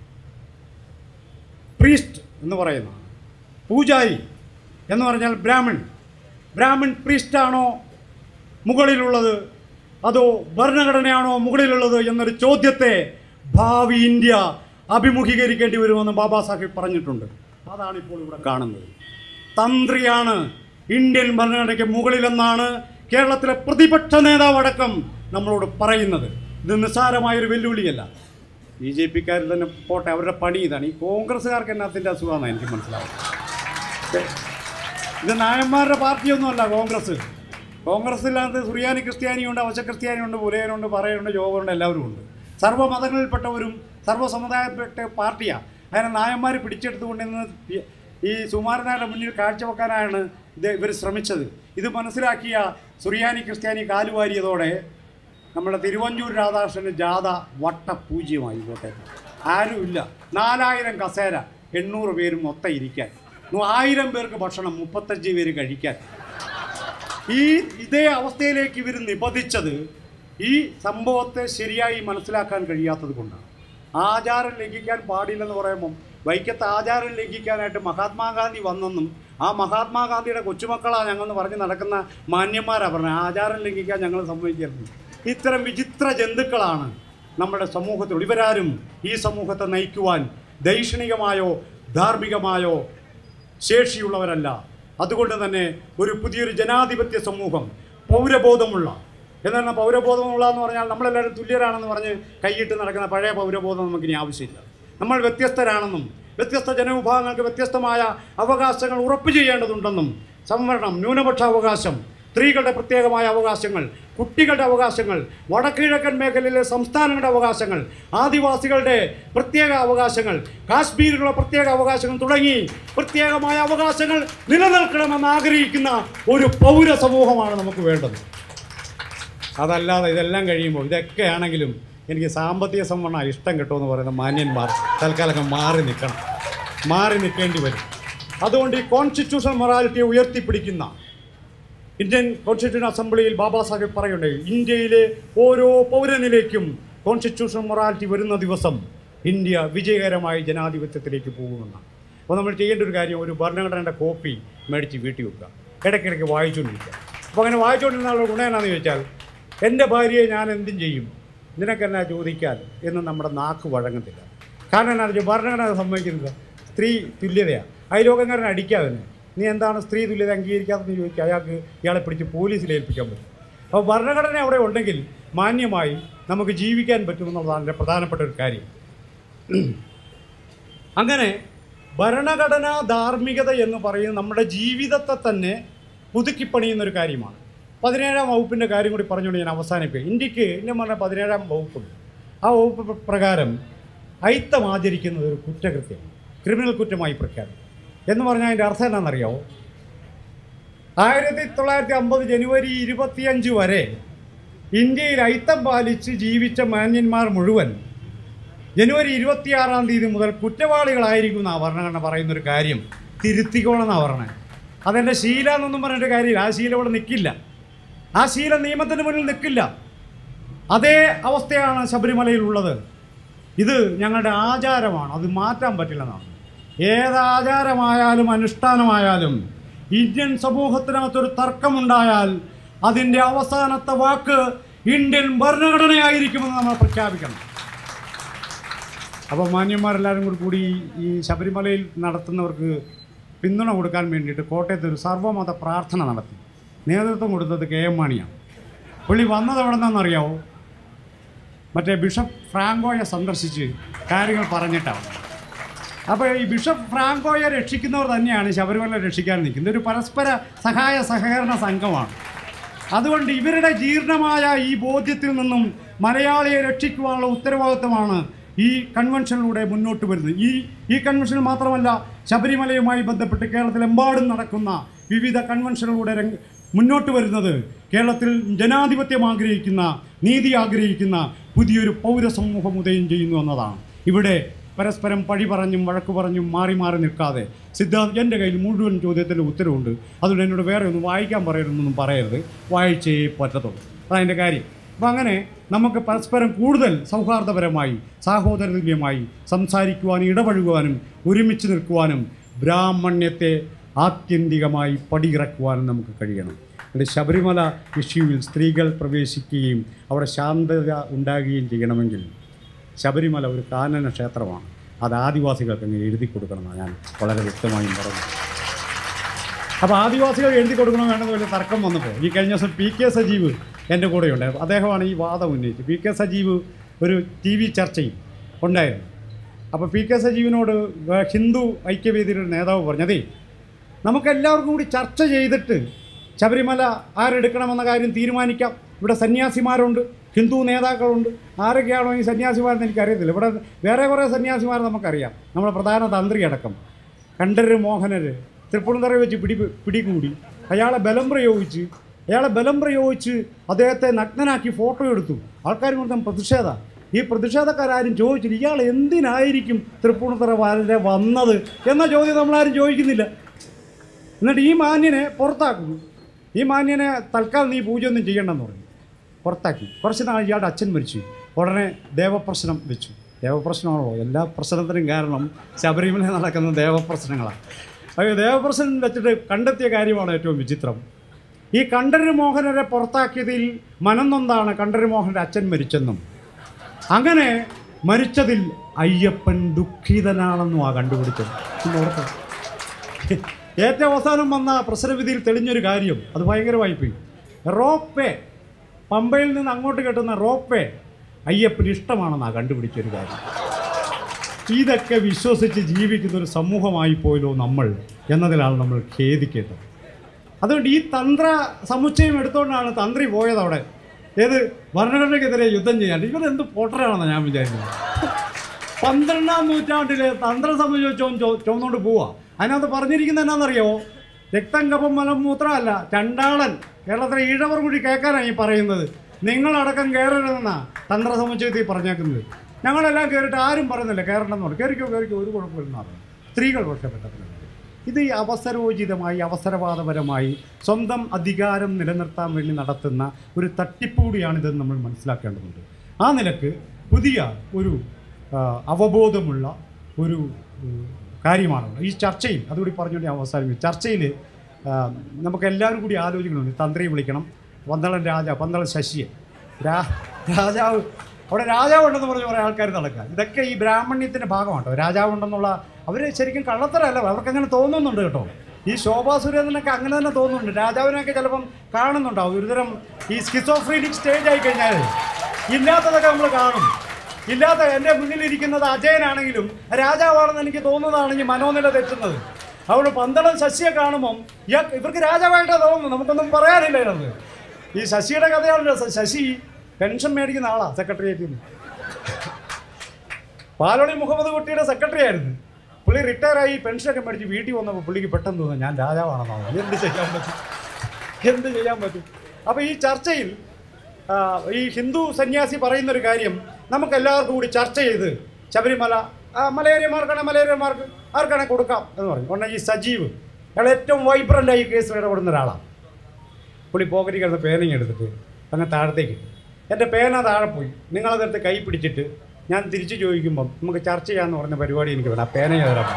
പ്രീസ്റ്റ് എന്ന് പറയുന്ന പൂജാരി എന്ന് പറഞ്ഞാൽ ബ്രാഹ്മൺ ബ്രാഹ്മൺ പ്രീസ്റ്റാണോ മുകളിലുള്ളത് അതോ ഭരണഘടനയാണോ മുകളിലുള്ളത് എന്നൊരു ചോദ്യത്തെ ഭാവി ഇന്ത്യ അഭിമുഖീകരിക്കേണ്ടി വരുമെന്ന് ബാബാ സാഹിബ് പറഞ്ഞിട്ടുണ്ട് അതാണ് ഇപ്പോൾ ഇവിടെ കാണുന്നത് തന്ത്രിയാണ് ഇന്ത്യൻ ഭരണഘടനയ്ക്ക് മുകളിലെന്നാണ് കേരളത്തിലെ പ്രതിപക്ഷ നേതാവടക്കം നമ്മളോട് പറയുന്നത് ഇത് നിസ്സാരമായൊരു വെല്ലുവിളിയല്ല ബി ജെ പിക്കാരിൽ തന്നെ പോട്ടെ അവരുടെ പണി ഇതാണ് ഈ കോൺഗ്രസ്സുകാർക്ക് എന്നാത്തിൻ്റെ അസുഖമാണ് എനിക്ക് മനസ്സിലാവുന്നത് ഇത് നായന്മാരുടെ പാർട്ടിയൊന്നുമല്ല കോൺഗ്രസ് കോൺഗ്രസ്സിനകത്ത് സുറിയാനി ക്രിസ്ത്യാനിയുണ്ട് അവശ ക്രിസ്ത്യാനിയുണ്ട് പുലയനുണ്ട് പറയുണ്ട് യോഗമുണ്ട് എല്ലാവരും ഉണ്ട് സർവ്വമതങ്ങളിൽപ്പെട്ടവരും സർവ്വസമുദായപ്പെട്ട പാർട്ടിയാണ് അതിനെ നായന്മാർ പിടിച്ചെടുത്തുകൊണ്ട് ഇന്ന് ഈ- ഈ സുമാരനായുടെ മുന്നിൽ കാഴ്ചവെക്കാനാണ് ഇത് ഇവർ ശ്രമിച്ചത് ഇത് മനസ്സിലാക്കിയ സുറിയാനി ക്രിസ്ത്യാനി കാലുവാരിയതോടെ നമ്മുടെ തിരുവഞ്ചൂർ രാധാകൃഷ്ണൻ്റെ ജാഥ വട്ടപൂജ്യമായി കോട്ടയത്ത് ആരുമില്ല നാലായിരം കസേര എണ്ണൂറ് പേരും മൊത്തം ഇരിക്കാൻ നൂ- ആയിരം പേർക്ക് ഭക്ഷണം മുപ്പത്തഞ്ച് പേര് കഴിക്കാൻ ഈ ഇതേ അവസ്ഥയിലേക്ക് ഇവർ നിബന്ധിച്ചത് ഈ സംഭവത്തെ ശരിയായി മനസ്സിലാക്കാൻ കഴിയാത്തത് കൊണ്ടാണ് ആചാരം ലംഘിക്കാൻ പാടില്ലെന്ന് പറയുമ്പം വൈക്കത്ത് ആചാരം ലംഘിക്കാനായിട്ട് മഹാത്മാഗാന്ധി വന്നെന്നും ആ മഹാത്മാഗാന്ധിയുടെ കൊച്ചുമക്കളാ ഞങ്ങളെന്ന് പറഞ്ഞ് നടക്കുന്ന മാന്യന്മാരാ പറഞ്ഞത് ആചാരം ലംഘിക്കാൻ ഞങ്ങൾ സമ്മതിക്കരുത് ഇത്തരം വിചിത്ര ജന്തുക്കളാണ് നമ്മുടെ സമൂഹത്തിൽ ഇവരാരും ഈ സമൂഹത്തെ നയിക്കുവാൻ ദൈക്ഷണികമായോ ധാർമ്മികമായോ ശേഷിയുള്ളവരല്ല അതുകൊണ്ട് തന്നെ ഒരു പുതിയൊരു ജനാധിപത്യ സമൂഹം പൗരബോധമുള്ള എന്നാൽ പൗരബോധമുള്ള എന്ന് പറഞ്ഞാൽ നമ്മളെല്ലാവരും തുല്യരാണെന്ന് പറഞ്ഞ് കൈയിട്ട് നടക്കുന്ന പഴയ പൗരബോധം നമുക്കിനി ആവശ്യമില്ല നമ്മൾ വ്യത്യസ്തരാണെന്നും വ്യത്യസ്ത ജനവിഭാഗങ്ങൾക്ക് വ്യത്യസ്തമായ അവകാശങ്ങൾ ഉറപ്പു ചെയ്യേണ്ടതുണ്ടെന്നും സംവരണം ന്യൂനപക്ഷ അവകാശം സ്ത്രീകളുടെ പ്രത്യേകമായ അവകാശങ്ങൾ കുട്ടികളുടെ അവകാശങ്ങൾ വടക്കിഴക്കൻ മേഖലയിലെ സംസ്ഥാനങ്ങളുടെ അവകാശങ്ങൾ ആദിവാസികളുടെ പ്രത്യേക അവകാശങ്ങൾ കാശ്മീരിലുള്ള പ്രത്യേക അവകാശങ്ങൾ തുടങ്ങി പ്രത്യേകമായ അവകാശങ്ങൾ നിലനിൽക്കണമെന്ന് ആഗ്രഹിക്കുന്ന ഒരു പൗര സമൂഹമാണ് നമുക്ക് വേണ്ടത് അതല്ലാതെ ഇതെല്ലാം കഴിയുമ്പോൾ ഇതൊക്കെ ആണെങ്കിലും എനിക്ക് സാമ്പത്തിക സംവരണം ഇഷ്ടം കിട്ടുമെന്ന് പറയുന്ന മാന്യന്മാർ തൽക്കാലം മാറി നിൽക്കണം മാറി നിൽക്കേണ്ടി വരും അതുകൊണ്ട് ഈ കോൺസ്റ്റിറ്റ്യൂഷൻ മൊറാലിറ്റിയെ ഉയർത്തിപ്പിടിക്കുന്ന ഇന്ത്യൻ കോൺസ്റ്റിറ്റ്യൂഷൻ അസംബ്ലിയിൽ ബാബാ സാഹിബ് പറയുന്നുണ്ട് ഇന്ത്യയിലെ ഓരോ പൗരനിലേക്കും കോൺസ്റ്റിറ്റ്യൂഷൻ മൊറാലിറ്റി വരുന്ന ദിവസം ഇന്ത്യ വിജയകരമായി ജനാധിപത്യത്തിലേക്ക് പോകുമെന്നാണ് അപ്പോൾ നമ്മൾ ചെയ്യേണ്ട ഒരു കാര്യം ഒരു ഭരണഘടനയുടെ കോപ്പി മേടിച്ച് വീട്ടിൽ വെക്കുക ഇടയ്ക്കിടയ്ക്ക് വായിച്ചുകൊണ്ടിരിക്കുക അപ്പോൾ അങ്ങനെ വായിച്ചുകൊണ്ടിരുന്ന ആളുടെ ഗുണം എന്നാന്ന് ചോദിച്ചാൽ എൻ്റെ ഭാര്യയെ ഞാൻ എന്തും ചെയ്യും നിനക്കെന്നാ ചോദിക്കാൻ എന്ന് നമ്മുടെ നാക്ക് വഴങ്ങത്തില്ല കാരണം എന്നാ വെച്ചാൽ ഭരണഘടന സമ്മതിക്കുന്നത് സ്ത്രീ തുല്യതയാണ് അയലോകക്കാരനെ അടിക്കാതെ നീ എന്താണ് സ്ത്രീ തുല്യത അംഗീകരിക്കാത്തതെന്ന് ചോദിച്ചാൽ അയാൾക്ക് ഇയാളെ പിടിച്ച് പോലീസിൽ ഏൽപ്പിക്കാൻ പറ്റും അപ്പോൾ ഭരണഘടന അവിടെ ഉണ്ടെങ്കിൽ മാന്യമായി നമുക്ക് ജീവിക്കാൻ പറ്റുമെന്നുള്ളതാണ് എൻ്റെ പ്രധാനപ്പെട്ട ഒരു കാര്യം അങ്ങനെ ഭരണഘടനാ ധാർമ്മികത എന്ന് പറയുന്നത് നമ്മുടെ ജീവിതത്തെ തന്നെ പുതുക്കിപ്പണിയുന്ന ഒരു കാര്യമാണ് പതിനേഴാം വകുപ്പിൻ്റെ കാര്യം കൂടി പറഞ്ഞുകൊണ്ട് ഞാൻ അവസാനിപ്പിക്കും ഇന്ത്യക്ക് ഇന്ത്യ പറഞ്ഞ പതിനേഴാം വകുപ്പുണ്ട് ആ വകുപ്പ് പ്ര- പ്രകാരം അയിത്തം ആചരിക്കുന്നത് ഒരു കുറ്റകൃത്യമാണ് ക്രിമിനൽ കുറ്റമായി പ്രഖ്യാപിക്കും എന്ന് പറഞ്ഞാൽ അതിൻ്റെ അർത്ഥം എന്താണെന്നറിയാമോ ആയിരത്തി തൊള്ളായിരത്തി അമ്പത് ജനുവരി ഇരുപത്തിയഞ്ച് വരെ ഇന്ത്യയിൽ അയിത്തം പാലിച്ച് ജീവിച്ച മാന്യന്മാർ മുഴുവൻ ജനുവരി ഇരുപത്തിയാറാം തീയതി മുതൽ കുറ്റവാളികളായിരിക്കും എന്നാണ് ഭരണഘടന പറയുന്നൊരു കാര്യം തിരുത്തിക്കോണമെന്നാണ് പറഞ്ഞത് അതെൻ്റെ ശീല എന്നൊന്നും പറഞ്ഞിട്ട് കാര്യമില്ല ആ ശീലം ഇവിടെ നിൽക്കില്ല ആ ശീലം നിയമത്തിന് മുന്നിൽ നിൽക്കില്ല അതേ അവസ്ഥയാണ് ശബരിമലയിലുള്ളത് ഇത് ഞങ്ങളുടെ ആചാരമാണ് അത് മാറ്റാൻ പറ്റില്ലെന്നാണ് ഏത് ആചാരമായാലും അനുഷ്ഠാനമായാലും ഇന്ത്യൻ സമൂഹത്തിനകത്തൊരു തർക്കമുണ്ടായാൽ അതിൻ്റെ അവസാനത്തെ വാക്ക് ഇന്ത്യൻ ഭരണഘടനയായിരിക്കുമെന്ന് നമ്മൾ പ്രഖ്യാപിക്കണം അപ്പോൾ മാന്യന്മാരെല്ലാവരും കൂടി കൂടി ഈ ശബരിമലയിൽ നടത്തുന്നവർക്ക് പിന്തുണ കൊടുക്കാൻ വേണ്ടിയിട്ട് കോട്ടയത്ത് ഒരു സർവ്വമത പ്രാർത്ഥന നടത്തി നേതൃത്വം കൊടുത്തത് കെ എം മാണിയാണ് പുള്ളി വന്നത് എവിടെ നിന്നറിയാവോ മറ്റേ ബിഷപ്പ് ഫ്രാങ്കോയെ സന്ദർശിച്ച് കാര്യങ്ങൾ പറഞ്ഞിട്ടാണ് അപ്പോൾ ഈ ബിഷപ്പ് ഫ്രാങ്കോയെ രക്ഷിക്കുന്നവർ തന്നെയാണ് ശബരിമല രക്ഷിക്കാൻ നിൽക്കുന്നത് ഒരു പരസ്പര സഹായ സഹകരണ സംഘമാണ് അതുകൊണ്ട് ഇവരുടെ ജീർണമായ ഈ ബോധ്യത്തിൽ നിന്നും മലയാളിയെ രക്ഷിക്കുവാനുള്ള ഉത്തരവാദിത്തമാണ് ഈ കൺവെൻഷനിലൂടെ മുന്നോട്ട് വരുന്നത് ഈ ഈ കൺവെൻഷൻ മാത്രമല്ല ശബരിമലയുമായി ബന്ധപ്പെട്ട് കേരളത്തിലെമ്പാടും നടക്കുന്ന വിവിധ കൺവെൻഷനിലൂടെ രംഗ മുന്നോട്ട് വരുന്നത് കേരളത്തിൽ ജനാധിപത്യം ആഗ്രഹിക്കുന്ന നീതി ആഗ്രഹിക്കുന്ന പുതിയൊരു പൗരസമൂഹം ഉദയം ചെയ്യുന്നു എന്നതാണ് ഇവിടെ പരസ്പരം പഴി പറഞ്ഞും വഴക്ക് പറഞ്ഞും മാറി മാറി നിൽക്കാതെ സിദ്ധാർത്ഥ് എൻ്റെ കയ്യിൽ മുഴുവൻ ചോദ്യത്തിൻ്റെ ഉത്തരവുണ്ട് അതുകൊണ്ട് എന്നോട് വേറെ ഒന്നും വായിക്കാൻ പറയരുതെന്നൊന്നും പറയരുത് വായിച്ചേ പറ്റത്തുള്ളൂ അതതിൻ്റെ കാര്യം അപ്പം അങ്ങനെ നമുക്ക് പരസ്പരം കൂടുതൽ സൗഹാർദ്ദപരമായി സാഹോദര്യമായി സംസാരിക്കുവാനും ഇടപഴകുവാനും ഒരുമിച്ച് നിൽക്കുവാനും ബ്രാഹ്മണ്യത്തെ ആത്യന്തികമായി പടിയിറക്കുവാനും നമുക്ക് കഴിയണം ഇവിടെ ശബരിമല ഇഷ്യൂവിൽ സ്ത്രീകൾ പ്രവേശിക്കുകയും അവിടെ ശാന്തത ഉണ്ടാകുകയും ചെയ്യണമെങ്കിൽ ശബരിമല ഒരു കാനന ക്ഷേത്രമാണ് അത് ആദിവാസികൾക്ക് അങ്ങ് എഴുതി കൊടുക്കണമെന്നാണ് ഞാൻ വളരെ വ്യക്തമായും പറഞ്ഞു അപ്പോൾ ആദിവാസികൾ എഴുതി കൊടുക്കണം വേണമെന്ന് വലിയ തർക്കം വന്നപ്പോൾ ഈ കഴിഞ്ഞ ദിവസം പി കെ സജീവ് എൻ്റെ കൂടെ ഉണ്ടായിരുന്നു അദ്ദേഹമാണ് ഈ വാദം ഉന്നയിച്ചത് പി കെ സജീവ് ഒരു ടി വി ചർച്ചയിൽ ഉണ്ടായിരുന്നു അപ്പോൾ പി കെ സജീവിനോട് ഏഹ്, ഹിന്ദു ഐക്യവേദിയുടെ ഒരു നേതാവ് പറഞ്ഞതേ നമുക്കെല്ലാവർക്കും കൂടി ചർച്ച ചെയ്തിട്ട് ശബരിമല ആരെടുക്കണമെന്ന കാര്യം തീരുമാനിക്കാം ഇവിടെ സന്യാസിമാരുണ്ട് ഹിന്ദു നേതാക്കളുണ്ട് ആരൊക്കെയാണോ ഈ സന്യാസിമാരെന്ന് എനിക്കറിയത്തില്ല ഇവിടെ വേറെ കുറേ സന്യാസിമാർ നമുക്കറിയാം നമ്മുടെ പ്രധാന തന്ത്രി അടക്കം കണ്ഠര് മോഹനര് തൃപ്പൂണിത്തറ വെച്ച് പിടി പിടികൂടി അയാളെ ബലം പ്രയോഗിച്ച് അയാളെ ബലം പ്രയോഗിച്ച് അദ്ദേഹത്തെ നഗ്നനാക്കി ഫോട്ടോ എടുത്തു ആൾക്കാർ കൊടുത്ത പ്രതിഷേധ ഈ പ്രതിഷേധക്കാരും ചോദിച്ചില്ല ഇയാൾ എന്തിനായിരിക്കും തൃപ്പൂണിത്തറ വരെ വന്നത് എന്ന ചോദ്യം നമ്മളാരും ചോദിക്കുന്നില്ല എന്നിട്ട് ഈ മാന്യനെ പുറത്താക്കുന്നു ഈ മാന്യനെ തൽക്കാലം നീ പൂജയൊന്നും ചെയ്യണ്ടെന്ന് പറഞ്ഞു പുറത്താക്കി കുറച്ച് നാൾ ഇയാളുടെ അച്ഛൻ മരിച്ചു ഉടനെ ദേവപ്രശ്നം വെച്ചു ദേവപ്രശ്നമാണല്ലോ എല്ലാ പ്രശ്നത്തിനും കാരണം ശബരിമല നടക്കുന്ന ദേവപ്രശ്നങ്ങളാണ് അത് ദേവപ്രശ്നം വെച്ചിട്ട് കണ്ടെത്തിയ കാര്യമാണ് ഏറ്റവും വിചിത്രം ഈ കണ്ഠര് മോഹനരെ പുറത്താക്കിയതിൽ മനം നൊന്താണ് കണ്ഠര് മോഹൻ്റെ അച്ഛൻ മരിച്ചെന്നും അങ്ങനെ മരിച്ചതിൽ അയ്യപ്പൻ ദുഃഖിതനാണെന്നും ആ കണ്ടുപിടിച്ചത് ഒന്ന് ഓർത്തോ. ഏറ്റവും അവസാനം വന്ന പ്രശ്നവിധിയിൽ തെളിഞ്ഞൊരു കാര്യം അത് ഭയങ്കരമായി പോയി റോപ്പ് വേ പമ്പയിൽ നിന്ന് അങ്ങോട്ട് കെട്ടുന്ന റോപ്പ് വേ അയ്യപ്പന് ഇഷ്ടമാണെന്നാണ് കണ്ടുപിടിച്ചൊരു കാര്യം ഇതൊക്കെ വിശ്വസിച്ച് ജീവിക്കുന്ന ഒരു സമൂഹമായി പോയല്ലോ നമ്മൾ എന്നതിലാണ് നമ്മൾ ഖേദിക്കേണ്ടത് അതുകൊണ്ട് ഈ തന്ത്ര സമുച്ചയം എടുത്തുകൊണ്ടാണ് തന്ത്രി പോയത് അവിടെ ഏത് ഭരണഘടനയ്ക്കെതിരെ യുദ്ധം ചെയ്യാൻ ഇവർ എന്ത് പൊട്ടരാണെന്നാണ് ഞാൻ വിചാരിക്കുന്നത് പന്ത്രണ്ടാം നൂറ്റാണ്ടിലെ തന്ത്ര സമുച്ചയം ചോ ചുമന്നുകൊണ്ട് പോവാ അതിനകത്ത് പറഞ്ഞിരിക്കുന്നത് എന്നാണെന്നറിയോ രക്തം കപം മലം മൂത്രമല്ല ചണ്ടാളൻ കേരളത്തിലെ ഈഴവർ കൂടി കേൾക്കാനാണ് ഈ പറയുന്നത് നിങ്ങളടക്കം കയറരുതെന്നാ തന്ത്ര സമുച്ചയത്തിൽ പറഞ്ഞേക്കുന്നത് ഞങ്ങളെല്ലാം കയറിയിട്ട് ആരും പറയുന്നില്ല കയറണമെന്ന് പറഞ്ഞു കയറിക്കോ കയറിക്കോ ഒരു കുഴപ്പമില്ലെന്ന് പറഞ്ഞു സ്ത്രീകൾ പക്ഷേ പറ്റത്തില്ല ഇത് ഈ അവസരോചിതമായി അവസരവാദപരമായി സ്വന്തം അധികാരം നിലനിർത്താൻ വേണ്ടി നടത്തുന്ന ഒരു തട്ടിപ്പ് കൂടിയാണിതെന്ന് നമ്മൾ മനസ്സിലാക്കേണ്ടതുണ്ട് ആ നിലക്ക് പുതിയ ഒരു ആ, അവബോധമുള്ള ഒരു ഉം, കാര്യമാണ് ഈ ചർച്ചയിൽ അതുകൂടി പറഞ്ഞുകൊണ്ട് ഞാൻ അവസാനിക്കും ചർച്ചയിൽ നമുക്ക് എല്ലാവരും കൂടി ആലോചിക്കണമെന്ന് തന്ത്രിയെ വിളിക്കണം പന്തളൻ രാജ പന്തളൻ ശശിയെ രാ രാജാവ് അവിടെ രാജാവുണ്ടെന്ന് പറഞ്ഞ് കുറേ ആൾക്കാർ നടക്കുക ഇതൊക്കെ ഈ ബ്രാഹ്മണ്യത്തിൻ്റെ ഭാഗമാണ് കേട്ടോ രാജാവുണ്ടെന്നുള്ള അവർ ശരിക്കും കള്ളത്തരല്ല അവർക്ക് അങ്ങനെ തോന്നുന്നുണ്ട് കേട്ടോ ഈ ശോഭാ സുരേന്ദ്രനൊക്കെ അങ്ങനെ തന്നെ തോന്നുന്നുണ്ട് രാജാവിനൊക്കെ ചിലപ്പം കാണുന്നുണ്ടാവും ഒരുതരം ഈ സ്കിസോഫ്രീനിക് സ്റ്റേജ് ആയി കഴിഞ്ഞാൽ ഇല്ലാത്തതൊക്കെ നമ്മൾ കാണും ഇല്ലാത്ത എൻ്റെ മുന്നിലിരിക്കുന്നത് അജയനാണെങ്കിലും രാജാവാണെന്ന് എനിക്ക് തോന്നുന്നതാണ് ഈ മനോനില തെറ്റുന്നത് അതുകൊണ്ട് പന്തളം ശശിയെ കാണുമ്പം ഇയാൾ ഇവർക്ക് രാജാവായിട്ടാണ് തോന്നുന്നു നമുക്കൊന്നും പറയാനില്ല ഇതിനകത്ത് ഈ ശശിയുടെ കഥയാണ് രസം ശശി പെൻഷൻ മേടിക്കുന്ന ആളാ സെക്രട്ടേറിയറ്റിൽ നിന്ന് പാലോളി മുഹമ്മദ് കുട്ടിയുടെ സെക്രട്ടറി ആയിരുന്നു പുള്ളി റിട്ടയർ ആയി പെൻഷനൊക്കെ മേടിച്ച് വീട്ടിൽ വന്നപ്പോൾ പുള്ളിക്ക് പെട്ടെന്ന് തോന്നുന്നു ഞാൻ രാജാവാണെന്നാണ് എന്ത് ചെയ്യാൻ പറ്റും എന്ത് ചെയ്യാൻ പറ്റും അപ്പോൾ ഈ ചർച്ചയിൽ ആ, ഈ ഹിന്ദു സന്യാസി പറയുന്ന ഒരു കാര്യം നമുക്ക് എല്ലാവർക്കും കൂടി ചർച്ച ചെയ്ത് ശബരിമല ആ, മലയേറിയമാർക്കാണ് മലയേറിയമാർക്ക് ആർക്കാണെ കൊടുക്കാം എന്ന് പറഞ്ഞു ഉടനെ ഈ സജീവ് അയാൾ ഏറ്റവും വൈബ്രൻ്റ് ആയി കേസിൽ ഇടപെടുന്ന ഒരാളാണ് പുള്ളി പോക്കറ്റിൽ കിടന്ന് പേനയും എടുത്തിട്ട് അങ്ങ് താഴത്തേക്ക് ഇട്ടു. എൻ്റെ പേന താഴെ പോയി നിങ്ങളതെടുത്ത് കൈ പിടിച്ചിട്ട് ഞാൻ തിരിച്ചു ചോദിക്കുമ്പം നമുക്ക് ചർച്ച ചെയ്യാമെന്ന് പറഞ്ഞ പരിപാടി എനിക്ക് വേണം ആ പേന ഞാൻ തരാം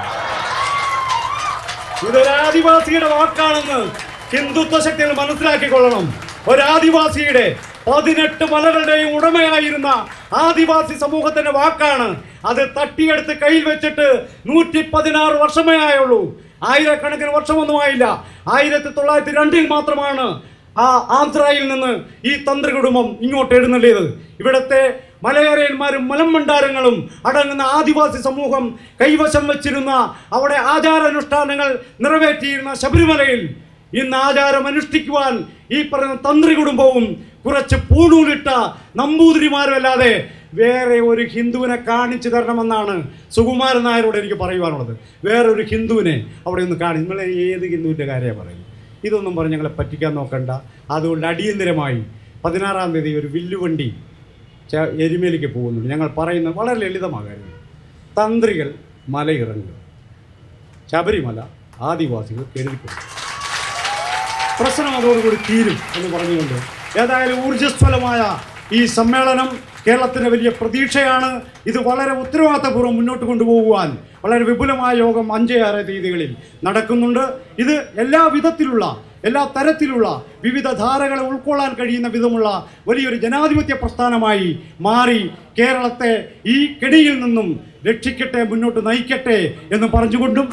ഇതൊരു ആദിവാസിയുടെ വാക്കാണെന്ന് ഹിന്ദുത്വ ശക്തികൾ മനസ്സിലാക്കിക്കൊള്ളണം ഒരു ആദിവാസിയുടെ പതിനെട്ട് മലകളുടെയും ഉടമയായിരുന്ന ആദിവാസി സമൂഹത്തിന്റെ വാക്കാണ് അത് തട്ടിയെടുത്ത് കയ്യിൽ വെച്ചിട്ട് നൂറ്റി പതിനാറ് വർഷമേ ആയുള്ളൂ ആയിരക്കണക്കിന് വർഷമൊന്നും ആയില്ല ആയിരത്തി തൊള്ളായിരത്തി രണ്ടിൽ മാത്രമാണ് ആ ആന്ധ്രയിൽ നിന്ന് ഈ തന്ത്രി കുടുംബം ഇങ്ങോട്ട് എഴുന്നള്ളിയത് ഇവിടുത്തെ മലയേറിയന്മാരും മലമണ്ഡാരങ്ങളും അടങ്ങുന്ന ആദിവാസി സമൂഹം കൈവശം വച്ചിരുന്ന അവിടെ ആചാരാനുഷ്ഠാനങ്ങൾ നിറവേറ്റിയിരുന്ന ശബരിമലയിൽ ഇന്ന് ആചാരം അനുഷ്ഠിക്കുവാൻ ഈ പറയുന്ന തന്ത്രി കുടുംബവും കുറച്ച് പൂണൂലിട്ട നമ്പൂതിരിമാരും അല്ലാതെ വേറെ ഒരു ഹിന്ദുവിനെ കാണിച്ചു തരണമെന്നാണ് സുകുമാരൻ നായരോട് എനിക്ക് പറയുവാനുള്ളത് വേറെ ഒരു ഹിന്ദുവിനെ അവിടെ ഒന്ന് കാണി നിങ്ങൾ ഏത് ഹിന്ദുവിൻ്റെ കാര്യമാണ് പറയുന്നത് ഇതൊന്നും പറഞ്ഞ് ഞങ്ങളെ പറ്റിക്കാൻ നോക്കണ്ട അതുകൊണ്ട് അടിയന്തിരമായി പതിനാറാം തീയതി ഒരു വില്ലുവണ്ടി ച- എരുമേലിക്ക് പോകുന്നുണ്ട് ഞങ്ങൾ പറയുന്നത് വളരെ ലളിതമായ കാര്യം തന്ത്രികൾ മലയിറങ്ങുക ശബരിമല ആദിവാസികൾ കരുതിക്കൊള്ളും പ്രശ്നം അതോടുകൂടി തീരും എന്ന് പറഞ്ഞുകൊണ്ട് ഏതായാലും ഊർജ്ജസ്വലമായ ഈ സമ്മേളനം കേരളത്തിന് വലിയ പ്രതീക്ഷയാണ് ഇത് വളരെ ഉത്തരവാദിത്തപൂർവ്വം മുന്നോട്ട് കൊണ്ടുപോകുവാൻ വളരെ വിപുലമായ യോഗം അഞ്ച് ആറ് തീയതികളിൽ നടക്കുന്നുണ്ട് ഇത് എല്ലാ വിധത്തിലുള്ള എല്ലാ തരത്തിലുള്ള വിവിധ ധാരകളെ ഉൾക്കൊള്ളാൻ കഴിയുന്ന വിധമുള്ള വലിയൊരു ജനാധിപത്യ പ്രസ്ഥാനമായി മാറി കേരളത്തെ ഈ കെണിയിൽ നിന്നും രക്ഷിക്കട്ടെ മുന്നോട്ട് നയിക്കട്ടെ എന്ന് പറഞ്ഞുകൊണ്ടും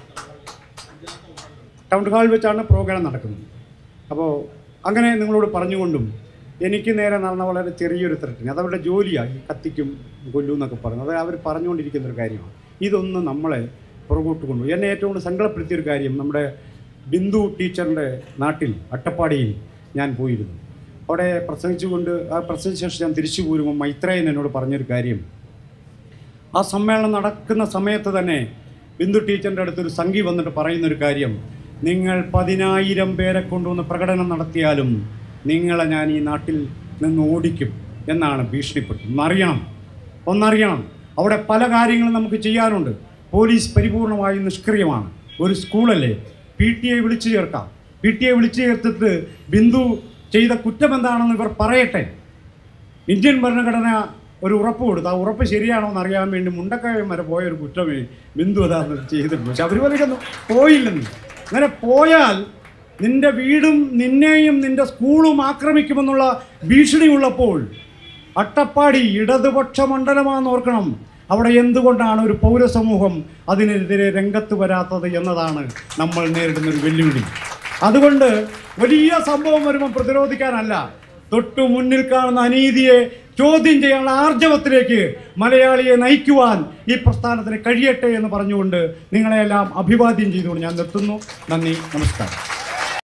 ടൗൺ ഹാളിൽ വെച്ചാണ് പ്രോഗ്രാം നടക്കുന്നത് അപ്പോൾ അങ്ങനെ നിങ്ങളോട് പറഞ്ഞുകൊണ്ടും എനിക്ക് നേരെ നടന്ന വളരെ ചെറിയൊരു ത്രട്ടിന് അത് അവരുടെ ജോലിയാണ് ഈ കത്തിക്കും കൊല്ലും എന്നൊക്കെ പറയുന്നത് അത് അവർ പറഞ്ഞുകൊണ്ടിരിക്കുന്ന ഒരു കാര്യമാണ് ഇതൊന്നും നമ്മളെ പുറകോട്ട് കൊണ്ടുപോയി എന്നെ ഏറ്റവും കൂടുതൽ സങ്കടപ്പെടുത്തിയ ഒരു കാര്യം നമ്മുടെ ബിന്ദു ടീച്ചറിൻ്റെ നാട്ടിൽ അട്ടപ്പാടിയിൽ ഞാൻ പോയിരുന്നു അവിടെ പ്രസംഗിച്ചുകൊണ്ട് ആ പ്രസംഗിച്ച ശേഷം ഞാൻ തിരിച്ചു പോരുമ്പോൾ മൈത്രേയൻ എന്നോട് പറഞ്ഞൊരു കാര്യം ആ സമ്മേളനം നടക്കുന്ന സമയത്ത് തന്നെ ബിന്ദു ടീച്ചറിൻ്റെ അടുത്തൊരു സംഘി വന്നിട്ട് പറയുന്നൊരു കാര്യം നിങ്ങൾ പതിനായിരം പേരെ കൊണ്ടുവന്ന് പ്രകടനം നടത്തിയാലും നിങ്ങളെ ഞാൻ ഈ നാട്ടിൽ നിന്ന് ഓടിക്കും എന്നാണ് ഭീഷണിപ്പെടുത്തുന്നത് ഒന്നറിയണം ഒന്നറിയണം അവിടെ പല കാര്യങ്ങളും നമുക്ക് ചെയ്യാനുണ്ട് പോലീസ് പരിപൂർണമായും നിഷ്ക്രിയമാണ് ഒരു സ്കൂളല്ലേ പി ടി ഐ വിളിച്ചു ചേർക്കാം പി ടി ഐ വിളിച്ചു ചേർത്തിട്ട് ബിന്ദു ചെയ്ത കുറ്റം എന്താണെന്ന് ഇവർ പറയട്ടെ ഇന്ത്യൻ ഭരണഘടന ഒരു ഉറപ്പ് കൊടുത്തു ആ ഉറപ്പ് ശരിയാണോ എന്ന് അറിയാൻ വേണ്ടി മുണ്ടക്കയം വരെ പോയ ഒരു കുറ്റമേ ബിന്ദു അതാണ് ചെയ്തിട്ടുണ്ട് ശബരിമലയ്ക്കൊന്നും പോയില്ലെന്ന് അങ്ങനെ പോയാൽ നിന്റെ വീടും നിന്നെയും നിന്റെ സ്കൂളും ആക്രമിക്കുമെന്നുള്ള ഭീഷണി ഉള്ളപ്പോൾ അട്ടപ്പാടി ഇടതുപക്ഷ മണ്ഡലമാണെന്ന് ഓർക്കണം അവിടെ എന്തുകൊണ്ടാണ് ഒരു പൗരസമൂഹം അതിനെതിരെ രംഗത്ത് വരാത്തത് എന്നതാണ് നമ്മൾ നേരിടുന്ന ഒരു വെല്ലുവിളി അതുകൊണ്ട് വലിയ സംഭവം വരുമ്പോൾ പ്രതിരോധിക്കാനല്ല തൊട്ടു മുന്നിൽ കാണുന്ന അനീതിയെ ചോദ്യം ചെയ്യാനുള്ള ആർജവത്തിലേക്ക് മലയാളിയെ നയിക്കുവാൻ ഈ പ്രസ്ഥാനത്തിന് കഴിയട്ടെ എന്ന് പറഞ്ഞുകൊണ്ട് നിങ്ങളെല്ലാം അഭിവാദ്യം ചെയ്തുകൊണ്ട് ഞാൻ നിർത്തുന്നു നന്ദി നമസ്കാരം